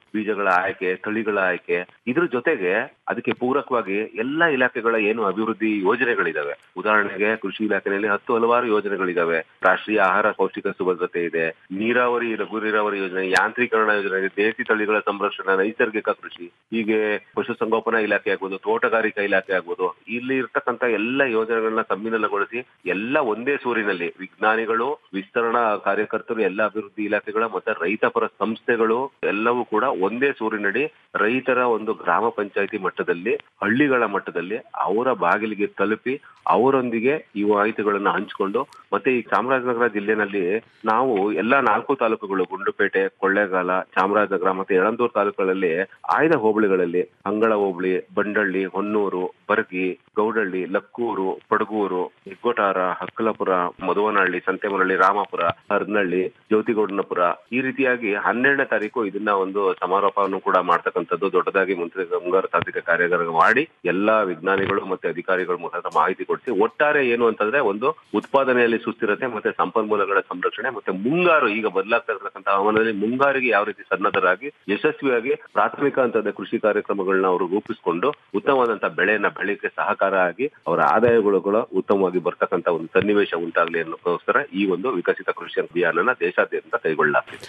ಬೀಜಗಳ ಆಯ್ಕೆ ತಳಿಗಳ ಆಯ್ಕೆ ಇದ್ರ ಜೊತೆಗೆ ಅದಕ್ಕೆ ಪೂರಕವಾಗಿ ಎಲ್ಲಾ ಇಲಾಖೆಗಳ ಏನು ಅಭಿವೃದ್ಧಿ ಯೋಜನೆಗಳಿದಾವೆ ಉದಾಹರಣೆಗೆ ಕೃಷಿ ಇಲಾಖೆಯಲ್ಲಿ ಹತ್ತು ಹಲವಾರು ಯೋಜನೆಗಳಿದಾವೆ ರಾಷ್ಟ್ರೀಯ ಆಹಾರ ಪೌಷ್ಟಿಕ ಸುಭದ್ರತೆ ಇದೆ ನೀರಾವರಿ ಲಘು ನೀರಾವರಿ ಯೋಜನೆ ಯಾಂತ್ರೀಕರಣ ಯೋಜನೆ ಇದೆ ದೇಸಿ ತಳಿಗಳ ಸಂರಕ್ಷಣೆ ನೈಸರ್ಗಿಕ ಕೃಷಿ ಹೀಗೆ ಪಶುಸಂಗೋಪನಾ ಇಲಾಖೆ ಆಗ್ಬೋದು ತೋಟಗಾರಿಕಾ ಇಲಾಖೆ ಆಗ್ಬೋದು ಇಲ್ಲಿ ಇರ್ತಕ್ಕಂತ ಎಲ್ಲ ಯೋಜನೆಗಳನ್ನ ಸಮ್ಮಿಲನಗೊಳಿಸಿ ಎಲ್ಲ ಒಂದೇ ಸೂರಿನಲ್ಲಿ ವಿಜ್ಞಾನಿಗಳು ವಿಸ್ತರಣಾ ಕಾರ್ಯಕರ್ತರು ಎಲ್ಲ ಅಭಿವೃದ್ಧಿ ಇಲಾಖೆಗಳ ಮತ್ತೆ ರೈತ ಪರ ಸಂಸ್ಥೆಗಳು ಎಲ್ಲವೂ ಕೂಡ ಒಂದೇ ಸೂರಿನಡಿ ರೈತರ ಒಂದು ಗ್ರಾಮ ಪಂಚಾಯತಿ ಮಟ್ಟದಲ್ಲಿ ಹಳ್ಳಿಗಳ ಮಟ್ಟದಲ್ಲಿ ಅವರ ಬಾಗಿಲಿಗೆ ತಲುಪಿ ಅವರೊಂದಿಗೆ ಈ ಮಾಹಿತಿಗಳನ್ನ ಹಂಚಿಕೊಂಡು ಮತ್ತೆ ಈ ಚಾಮರಾಜನಗರ ಜಿಲ್ಲೆನಲ್ಲಿ ನಾವು ಎಲ್ಲಾ ನಾಲ್ಕು ತಾಲೂಕುಗಳು ಗುಂಡ್ಲುಪೇಟೆ ಕೊಳ್ಳೇಗಾಲ ಚಾಮರಾಜನಗರ ಮತ್ತೆ ಯಳಂದೂರು ತಾಲೂಕುಗಳಲ್ಲಿ ಆಯ್ದ ಹೋಬಳಿಗಳಲ್ಲಿ ಅಂಗಳ ಹೋಬಳಿ ಬಂಡಳ್ಳಿ ಹೊನ್ನೂರು ಬರ್ಗಿ ಗೌಡಳ್ಳಿ ಲಕ್ಕೂರು ಪಡಗೂರು ಹೆಗ್ಗೋಟಾರ ಹಕ್ಕಲಪುರ ಮಧುವನಹಳ್ಳಿ ಸಂತೆಮನಹಳ್ಳಿ ರಾಮಾಪುರ ಹರ್ನಹಳ್ಳಿ ಜ್ಯೋತಿಗೌಡನಪುರ ಈ ರೀತಿಯಾಗಿ ಹನ್ನೆರಡನೇ ತಾರೀಕು ಇದನ್ನ ಒಂದು ಸಮಾರೋಪವನ್ನು ಕೂಡ ಮಾಡ್ತಕ್ಕಂಥದ್ದು ದೊಡ್ಡದಾಗಿ ಮುಂಚೆ ಮುಂಗಾರು ತಾಂತ್ರಿಕ ಕಾರ್ಯಾಗಾರ ಮಾಡಿ ಎಲ್ಲಾ ವಿಜ್ಞಾನಿಗಳು ಮತ್ತೆ ಅಧಿಕಾರಿಗಳ ಮುಖಾಂತರ ಮಾಹಿತಿ ಕೊಡಿಸಿ ಒಟ್ಟಾರೆ ಏನು ಅಂತಂದ್ರೆ ಒಂದು ಉತ್ಪಾದನೆಯಲ್ಲಿ ಸುಸ್ಥಿರತೆ ಮತ್ತೆ ಸಂಪನ್ಮೂಲಗಳ ಸಂರಕ್ಷಣೆ ಮತ್ತೆ ಮುಂಗಾರು ಈಗ ಬದಲಾಗ್ತಾ ಇರತಕ್ಕಂಥ ಹವಾಮಾನದಲ್ಲಿ ಮುಂಗಾರಿಗೆ ಯಾವ ರೀತಿ ಸನ್ನದ್ಧರಾಗಿ ಯಶಸ್ವಿಯಾಗಿ ಪ್ರಾಥಮಿಕ ಹಂತದ ಕೃಷಿ ಕಾರ್ಯಕ್ರಮಗಳನ್ನ ಅವರು ರೂಪಿಸಿಕೊಂಡು ಉತ್ತಮವಾದಂತಹ ಬೆಳೆಯನ್ನ ಬೆಳೆಯಕ್ಕೆ ಸಹಕಾರ ಆಗಿ ಅವರ ಆದಾಯಗಳು ಕೂಡ ಉತ್ತಮವಾಗಿ ಬರ್ತಕ್ಕಂಥ ಒಂದು ಸನ್ನಿವೇಶ ಉಂಟಾಗಲಿ ಅನ್ನೋಕ್ಕೋಸ್ಕರ ಈ ಒಂದು ವಿಕಸಿತ ಕೃಷಿ ಅಭಿಯಾನನ ದೇಶಾದ್ಯಂತ ಕೈಗೊಳ್ಳಲಾಗ್ತಿದೆ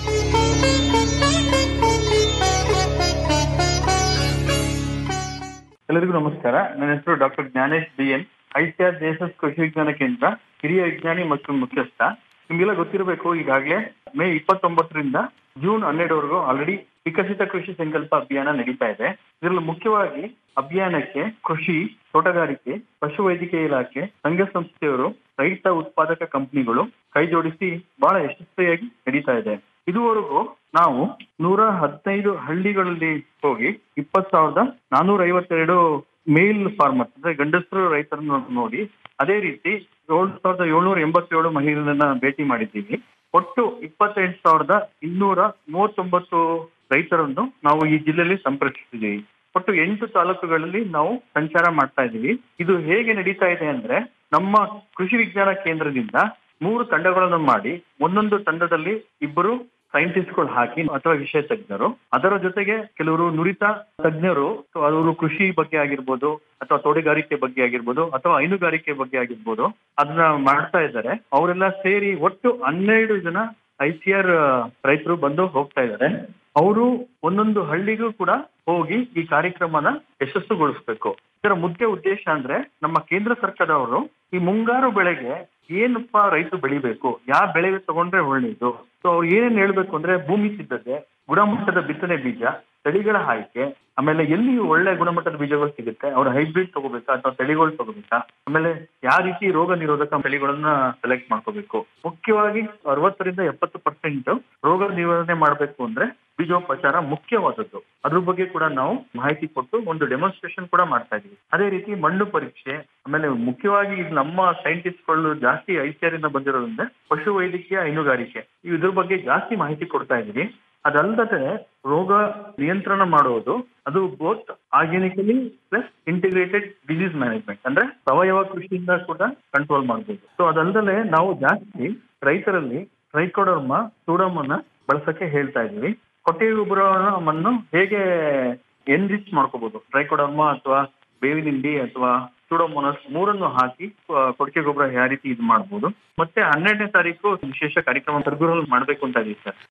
ಎಲ್ಲರಿಗೂ ನಮಸ್ಕಾರ ನನ್ನ ಹೆಸರು doctor Gnanesh B N ICAR JSS Krishi Vigyan ಕೇಂದ್ರ ಹಿರಿಯ ವಿಜ್ಞಾನಿ ಮತ್ತು ಮುಖ್ಯಸ್ಥ ನಿಮ್ಗೆಲ್ಲ ಗೊತ್ತಿರಬೇಕು ಈಗಾಗಲೇ ಮೇ ಇಪ್ಪತ್ತೊಂಬತ್ತರಿಂದ ಜೂನ್ ಹನ್ನೆರಡವರೆಗೂ ಆಲ್ರೆಡಿ ವಿಕಸಿತ ಕೃಷಿ ಸಂಕಲ್ಪ ಅಭಿಯಾನ ನಡೀತಾ ಇದೆ ಇದರಲ್ಲಿ ಮುಖ್ಯವಾಗಿ ಅಭಿಯಾನಕ್ಕೆ ಕೃಷಿ ತೋಟಗಾರಿಕೆ ಪಶುವೈದ್ಯಕೀಯ ಇಲಾಖೆ ಸಂಘ ಸಂಸ್ಥೆಯವರು ರೈತ ಉತ್ಪಾದಕ ಕಂಪನಿಗಳು ಕೈ ಜೋಡಿಸಿ ಬಹಳ ಯಶಸ್ವಿಯಾಗಿ ನಡೀತಾ ಇದೆ ಇದುವರೆಗೂ ನಾವು ನೂರ ಹದಿನೈದು ಹಳ್ಳಿಗಳಲ್ಲಿ ಹೋಗಿ ಇಪ್ಪತ್ ಸಾವಿರದ ನಾನೂರ ಐವತ್ತೆರಡು ಮೇಲ್ ಫಾರ್ಮರ್ಸ್ ಅಂದ್ರೆ ಗಂಡಸರು ರೈತರನ್ನು ನೋಡಿ ಅದೇ ರೀತಿ ಏಳು ಸಾವಿರದ ಏಳ್ನೂರ ಎಂಬತ್ತೇಳು ಮಹಿಳೆಯರನ್ನ ಭೇಟಿ ಮಾಡಿದ್ದೀವಿ ಒಟ್ಟು ಇಪ್ಪತ್ತೆಂಟು ಸಾವಿರದ ಇನ್ನೂರ ಮೂವತ್ತೊಂಬತ್ತು ರೈತರನ್ನು ನಾವು ಈ ಜಿಲ್ಲೆಯಲ್ಲಿ ಸಂಪರ್ಕಿಸಿದ್ದೀವಿ ಒಟ್ಟು ಎಂಟು ತಾಲೂಕುಗಳಲ್ಲಿ ನಾವು ಸಂಚಾರ ಮಾಡ್ತಾ ಇದ್ದೀವಿ ಇದು ಹೇಗೆ ನಡೀತಾ ಇದೆ ಅಂದ್ರೆ ನಮ್ಮ ಕೃಷಿ ವಿಜ್ಞಾನ ಕೇಂದ್ರದಿಂದ ಮೂರು ತಂಡಗಳನ್ನು ಮಾಡಿ ಒಂದೊಂದು ತಂಡದಲ್ಲಿ ಇಬ್ಬರು ಸೈಂಟಿಸ್ಟ್ಗಳು ಹಾಕಿ ಅಥವಾ ವಿಷಯ ತಜ್ಞರು ಅದರ ಜೊತೆಗೆ ಕೆಲವರು ನುರಿತ ತಜ್ಞರು ಅವರು ಕೃಷಿ ಬಗ್ಗೆ ಆಗಿರ್ಬೋದು ಅಥವಾ ತೋಟಗಾರಿಕೆ ಬಗ್ಗೆ ಆಗಿರ್ಬೋದು ಅಥವಾ ಹೈನುಗಾರಿಕೆ ಬಗ್ಗೆ ಆಗಿರ್ಬೋದು ಅದನ್ನ ಮಾಡ್ತಾ ಇದ್ದಾರೆ ಅವರೆಲ್ಲ ಸೇರಿ ಒಟ್ಟು ಹನ್ನೆರಡು ಜನ ಐ ಸಿ ಆರ್ ರೈತರು ಬಂದು ಹೋಗ್ತಾ ಇದ್ದಾರೆ ಅವರು ಒಂದೊಂದು ಹಳ್ಳಿಗೂ ಕೂಡ ಹೋಗಿ ಈ ಕಾರ್ಯಕ್ರಮನ ಯಶಸ್ಸುಗೊಳಿಸ್ಬೇಕು ಇದರ ಮುಖ್ಯ ಉದ್ದೇಶ ಅಂದ್ರೆ ನಮ್ಮ ಕೇಂದ್ರ ಸರ್ಕಾರದವರು ಈ ಮುಂಗಾರು ಬೆಳೆಗೆ ಏನಪ್ಪ ರೈತರು ಬೆಳಿಬೇಕು ಯಾವ ಬೆಳೆ ತಗೊಂಡ್ರೆ ಒಳ್ಳೇದು ಸೊ ಅವ್ರು ಏನೇನ್ ಹೇಳ್ಬೇಕು ಅಂದ್ರೆ ಭೂಮಿ ಸಿದ್ಧತೆ ಗುಣಮಟ್ಟದ ಬಿತ್ತನೆ ಬೀಜ ತಳಿಗಳ ಆಯ್ಕೆ ಆಮೇಲೆ ಎಲ್ಲಿ ಒಳ್ಳೆ ಗುಣಮಟ್ಟದ ಬೀಜಗಳು ಸಿಗುತ್ತೆ ಅವ್ರ ಹೈಬ್ರಿಡ್ ತಗೋಬೇಕಾ ಅಥವಾ ತಳಿಗಳು ತಗೋಬೇಕಾ ಆಮೇಲೆ ಯಾವ ರೀತಿ ರೋಗ ನಿರೋಧಕ ತಳಿಗಳನ್ನ ಸೆಲೆಕ್ಟ್ ಮಾಡ್ಕೋಬೇಕು ಮುಖ್ಯವಾಗಿ ಅರವತ್ತರಿಂದ ಎಪ್ಪತ್ತು ಪರ್ಸೆಂಟ್ ರೋಗ ನಿವಾರಣೆ ಮಾಡಬೇಕು ಅಂದ್ರೆ ಬೀಜೋಪಚಾರ ಮುಖ್ಯವಾದದ್ದು ಅದ್ರ ಬಗ್ಗೆ ಕೂಡ ನಾವು ಮಾಹಿತಿ ಕೊಟ್ಟು ಒಂದು ಡೆಮಾನ್ಸ್ಟ್ರೇಷನ್ ಕೂಡ ಮಾಡ್ತಾ ಇದೀವಿ ಅದೇ ರೀತಿ ಮಣ್ಣು ಪರೀಕ್ಷೆ ಆಮೇಲೆ ಮುಖ್ಯವಾಗಿ ಈಗ ನಮ್ಮ ಸೈಂಟಿಸ್ಟ್ಗಳು ಜಾಸ್ತಿ ಐಸಿಆರ್ ಇಂದ ಬಂದಿರೋದ್ರಿಂದ ಪಶು ವೈದ್ಯಕೀಯ ಹೈನುಗಾರಿಕೆ ಇದ್ರ ಬಗ್ಗೆ ಜಾಸ್ತಿ ಮಾಹಿತಿ ಕೊಡ್ತಾ ಇದೀವಿ ಅದಲ್ಲದೆ ರೋಗ ನಿಯಂತ್ರಣ ಮಾಡುವುದು ಅದು both organically plus integrated disease management ಅಂದ್ರೆ ಸಾವಯವ ಕೃಷಿಯಿಂದ ಕೂಡ ಕಂಟ್ರೋಲ್ ಮಾಡಬಹುದು ಸೊ ಅದಲ್ಲದೆ ನಾವು ಜಾಸ್ತಿ ರೈತರಲ್ಲಿ ಟ್ರೈಕೋಡರ್ಮ ಸೂಡಮನ್ನ ಬಳಸಕ್ಕೆ ಹೇಳ್ತಾ ಇದೀವಿ ಕೊಟ್ಟಿಗೆ ಗೊಬ್ಬರವನ್ನು ಹೇಗೆ ಎನ್ರಿಚ್ ಮಾಡ್ಕೋಬಹುದು ಟ್ರೈಕೋಡರ್ಮ ಅಥವಾ ಬೇವಿನ ಹಿಂಡಿ ಅಥವಾ ಸೂಡೋಮೋನಸ್ ಮೂರನ್ನು ಹಾಕಿ ಆ, ಕೊಟ್ಟಿಗೆ ಗೊಬ್ಬರ ಯಾವ ರೀತಿ ಇದು ಮಾಡಬಹುದು ಮತ್ತೆ ಹನ್ನೆರಡನೇ ತಾರೀಕು ವಿಶೇಷ ಕಾರ್ಯಕ್ರಮ ತರಗೂರಲ್ಲಿ ಮಾಡ್ಬೇಕು ಅಂತ ಇದೀವಿ ಸರ್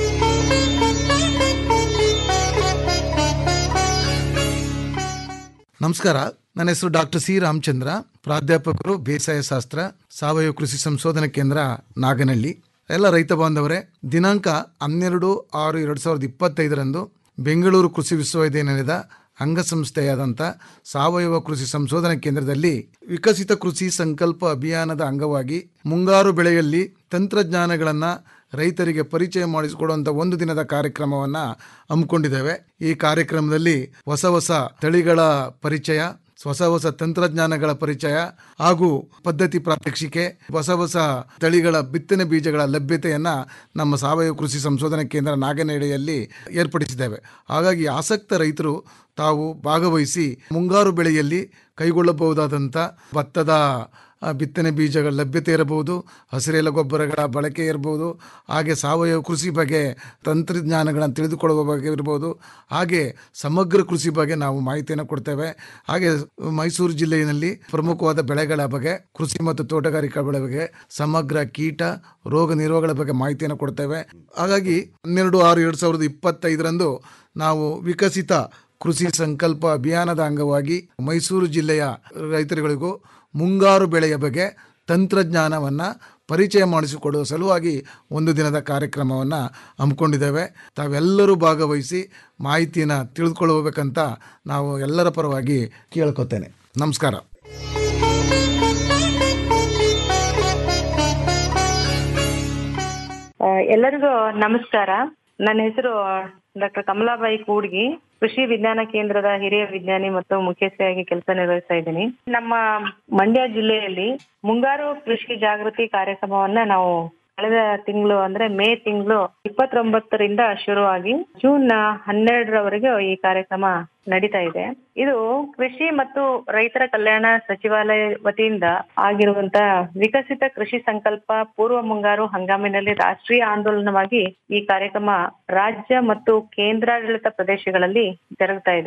ನಮಸ್ಕಾರ ನನ್ನ ಹೆಸರು ಡಾಕ್ಟರ್ ಸಿ ರಾಮಚಂದ್ರ ಪ್ರಾಧ್ಯಾಪಕರು ಬೇಸಾಯ ಶಾಸ್ತ್ರ ಸಾವಯವ ಕೃಷಿ ಸಂಶೋಧನಾ ಕೇಂದ್ರ ನಾಗನಹಳ್ಳಿ ಎಲ್ಲ ರೈತ ಬಾಂಧವರೇ ದಿನಾಂಕ ಹನ್ನೆರಡು ಆರು ಎರಡು ಸಾವಿರದ ಇಪ್ಪತ್ತೈದರಂದು ಬೆಂಗಳೂರು ಕೃಷಿ ವಿಶ್ವವಿದ್ಯಾನಿಲಯದ ಅಂಗಸಂಸ್ಥೆಯಾದಂಥ ಸಾವಯವ ಕೃಷಿ ಸಂಶೋಧನಾ ಕೇಂದ್ರದಲ್ಲಿ ವಿಕಸಿತ ಕೃಷಿ ಸಂಕಲ್ಪ ಅಭಿಯಾನದ ಅಂಗವಾಗಿ ಮುಂಗಾರು ಬೆಳೆಯಲ್ಲಿ ತಂತ್ರಜ್ಞಾನಗಳನ್ನು ರೈತರಿಗೆ ಪರಿಚಯ ಮಾಡಿಸಿಕೊಡುವಂಥ ಒಂದು ದಿನದ ಕಾರ್ಯಕ್ರಮವನ್ನು ಹಮ್ಮಿಕೊಂಡಿದ್ದೇವೆ ಈ ಕಾರ್ಯಕ್ರಮದಲ್ಲಿ ಹೊಸ ಹೊಸ ತಳಿಗಳ ಪರಿಚಯ ಹೊಸ ಹೊಸ ತಂತ್ರಜ್ಞಾನಗಳ ಪರಿಚಯ ಹಾಗೂ ಪದ್ಧತಿ ಪ್ರಾತ್ಯಕ್ಷಿಕೆ ಹೊಸ ಹೊಸ ತಳಿಗಳ ಬಿತ್ತನೆ ಬೀಜಗಳ ಲಭ್ಯತೆಯನ್ನ ನಮ್ಮ ಸಾವಯವ ಕೃಷಿ ಸಂಶೋಧನಾ ಕೇಂದ್ರ ನಾಗನಹಳ್ಳಿಯಲ್ಲಿ ಏರ್ಪಡಿಸಿದ್ದೇವೆ ಹಾಗಾಗಿ ಆಸಕ್ತ ರೈತರು ತಾವು ಭಾಗವಹಿಸಿ ಮುಂಗಾರು ಬೆಳೆಯಲ್ಲಿ ಕೈಗೊಳ್ಳಬಹುದಾದಂಥ ಭತ್ತದ ಆ, ಬಿತ್ತನೆ ಬೀಜಗಳ ಲಭ್ಯತೆ ಇರಬಹುದು ಹಸಿರೆಲೆ ಗೊಬ್ಬರಗಳ ಬಳಕೆ ಇರಬಹುದು ಹಾಗೆ ಸಾವಯವ ಕೃಷಿ ಬಗ್ಗೆ ತಂತ್ರಜ್ಞಾನಗಳನ್ನು ತಿಳಿದುಕೊಳ್ಳುವ ಬಗ್ಗೆ ಇರ್ಬೋದು ಹಾಗೆ ಸಮಗ್ರ ಕೃಷಿ ಬಗ್ಗೆ ನಾವು ಮಾಹಿತಿಯನ್ನು ಕೊಡ್ತೇವೆ ಹಾಗೆ ಮೈಸೂರು ಜಿಲ್ಲೆಯಲ್ಲಿ ಪ್ರಮುಖವಾದ ಬೆಳೆಗಳ ಬಗ್ಗೆ ಕೃಷಿ ಮತ್ತು ತೋಟಗಾರಿಕಾ ಬೆಳೆ ಬಗ್ಗೆ ಸಮಗ್ರ ಕೀಟ ರೋಗ ನಿರೋಗಗಳ ಬಗ್ಗೆ ಮಾಹಿತಿಯನ್ನು ಕೊಡ್ತೇವೆ ಹಾಗಾಗಿ ಹನ್ನೆರಡು ಆರು ಎರಡು ಸಾವಿರದ ಇಪ್ಪತ್ತೈದರಂದು ನಾವು ವಿಕಸಿತ ಕೃಷಿ ಸಂಕಲ್ಪ ಅಭಿಯಾನದ ಅಂಗವಾಗಿ ಮೈಸೂರು ಜಿಲ್ಲೆಯ ರೈತರುಗಳಿಗೂ ಮುಂಗಾರು ಬೆಳೆಯ ಬಗ್ಗೆ ತಂತ್ರಜ್ಞಾನವನ್ನು ಪರಿಚಯ ಮಾಡಿಸಿಕೊಡುವ ಸಲುವಾಗಿ ಒಂದು ದಿನದ ಕಾರ್ಯಕ್ರಮವನ್ನು ಹಮ್ಮಿಕೊಂಡಿದ್ದೇವೆ ತಾವೆಲ್ಲರೂ ಭಾಗವಹಿಸಿ ಮಾಹಿತಿಯನ್ನು ತಿಳಿದುಕೊಳ್ಳಬೇಕಂತ ನಾವು ಎಲ್ಲರ ಪರವಾಗಿ ಕೇಳ್ಕೊತೇನೆ ನಮಸ್ಕಾರ ಆ, ಎಲ್ಲರಿಗೂ ನಮಸ್ಕಾರ ನನ್ನ ಹೆಸರು ಡಾಕ್ಟರ್ ಕಮಲಾಬಾಯಿ ಕೂಡ್ಗಿ ಕೃಷಿ ವಿಜ್ಞಾನ ಕೇಂದ್ರದ ಹಿರಿಯ ವಿಜ್ಞಾನಿ ಮತ್ತು ಮುಖ್ಯಸ್ಥೆಯಾಗಿ ಕೆಲಸ ನಿರ್ವಹಿಸ್ತಾ ಇದ್ದೀನಿ ನಮ್ಮ ಮಂಡ್ಯ ಜಿಲ್ಲೆಯಲ್ಲಿ ಮುಂಗಾರು ಕೃಷಿ ಜಾಗೃತಿ ಕಾರ್ಯಕ್ರಮವನ್ನ ನಾವು ಕಳೆದ ತಿಂಗಳು ಅಂದ್ರೆ ಮೇ ತಿಂಗಳು ಇಪ್ಪತ್ತೊಂಬತ್ತರಿಂದ ಶುರುವಾಗಿ ಜೂನ್ ಹನ್ನೆರಡರವರೆಗೆ ಈ ಕಾರ್ಯಕ್ರಮ ನಡೀತಾ ಇದೆ ಇದು ಕೃಷಿ ಮತ್ತು ರೈತರ ಕಲ್ಯಾಣ ಸಚಿವಾಲಯ ವತಿಯಿಂದ ಆಗಿರುವಂತ ವಿಕಸಿತ ಕೃಷಿ ಸಂಕಲ್ಪ ಪೂರ್ವ ಮುಂಗಾರು ಹಂಗಾಮಿನಲ್ಲಿ ರಾಷ್ಟ್ರೀಯ ಆಂದೋಲನವಾಗಿ ಈ ಕಾರ್ಯಕ್ರಮ ರಾಜ್ಯ ಮತ್ತು ಕೇಂದ್ರಾಡಳಿತ ಪ್ರದೇಶಗಳಲ್ಲಿ ಜರುಗ್ತಾ ಇದೆ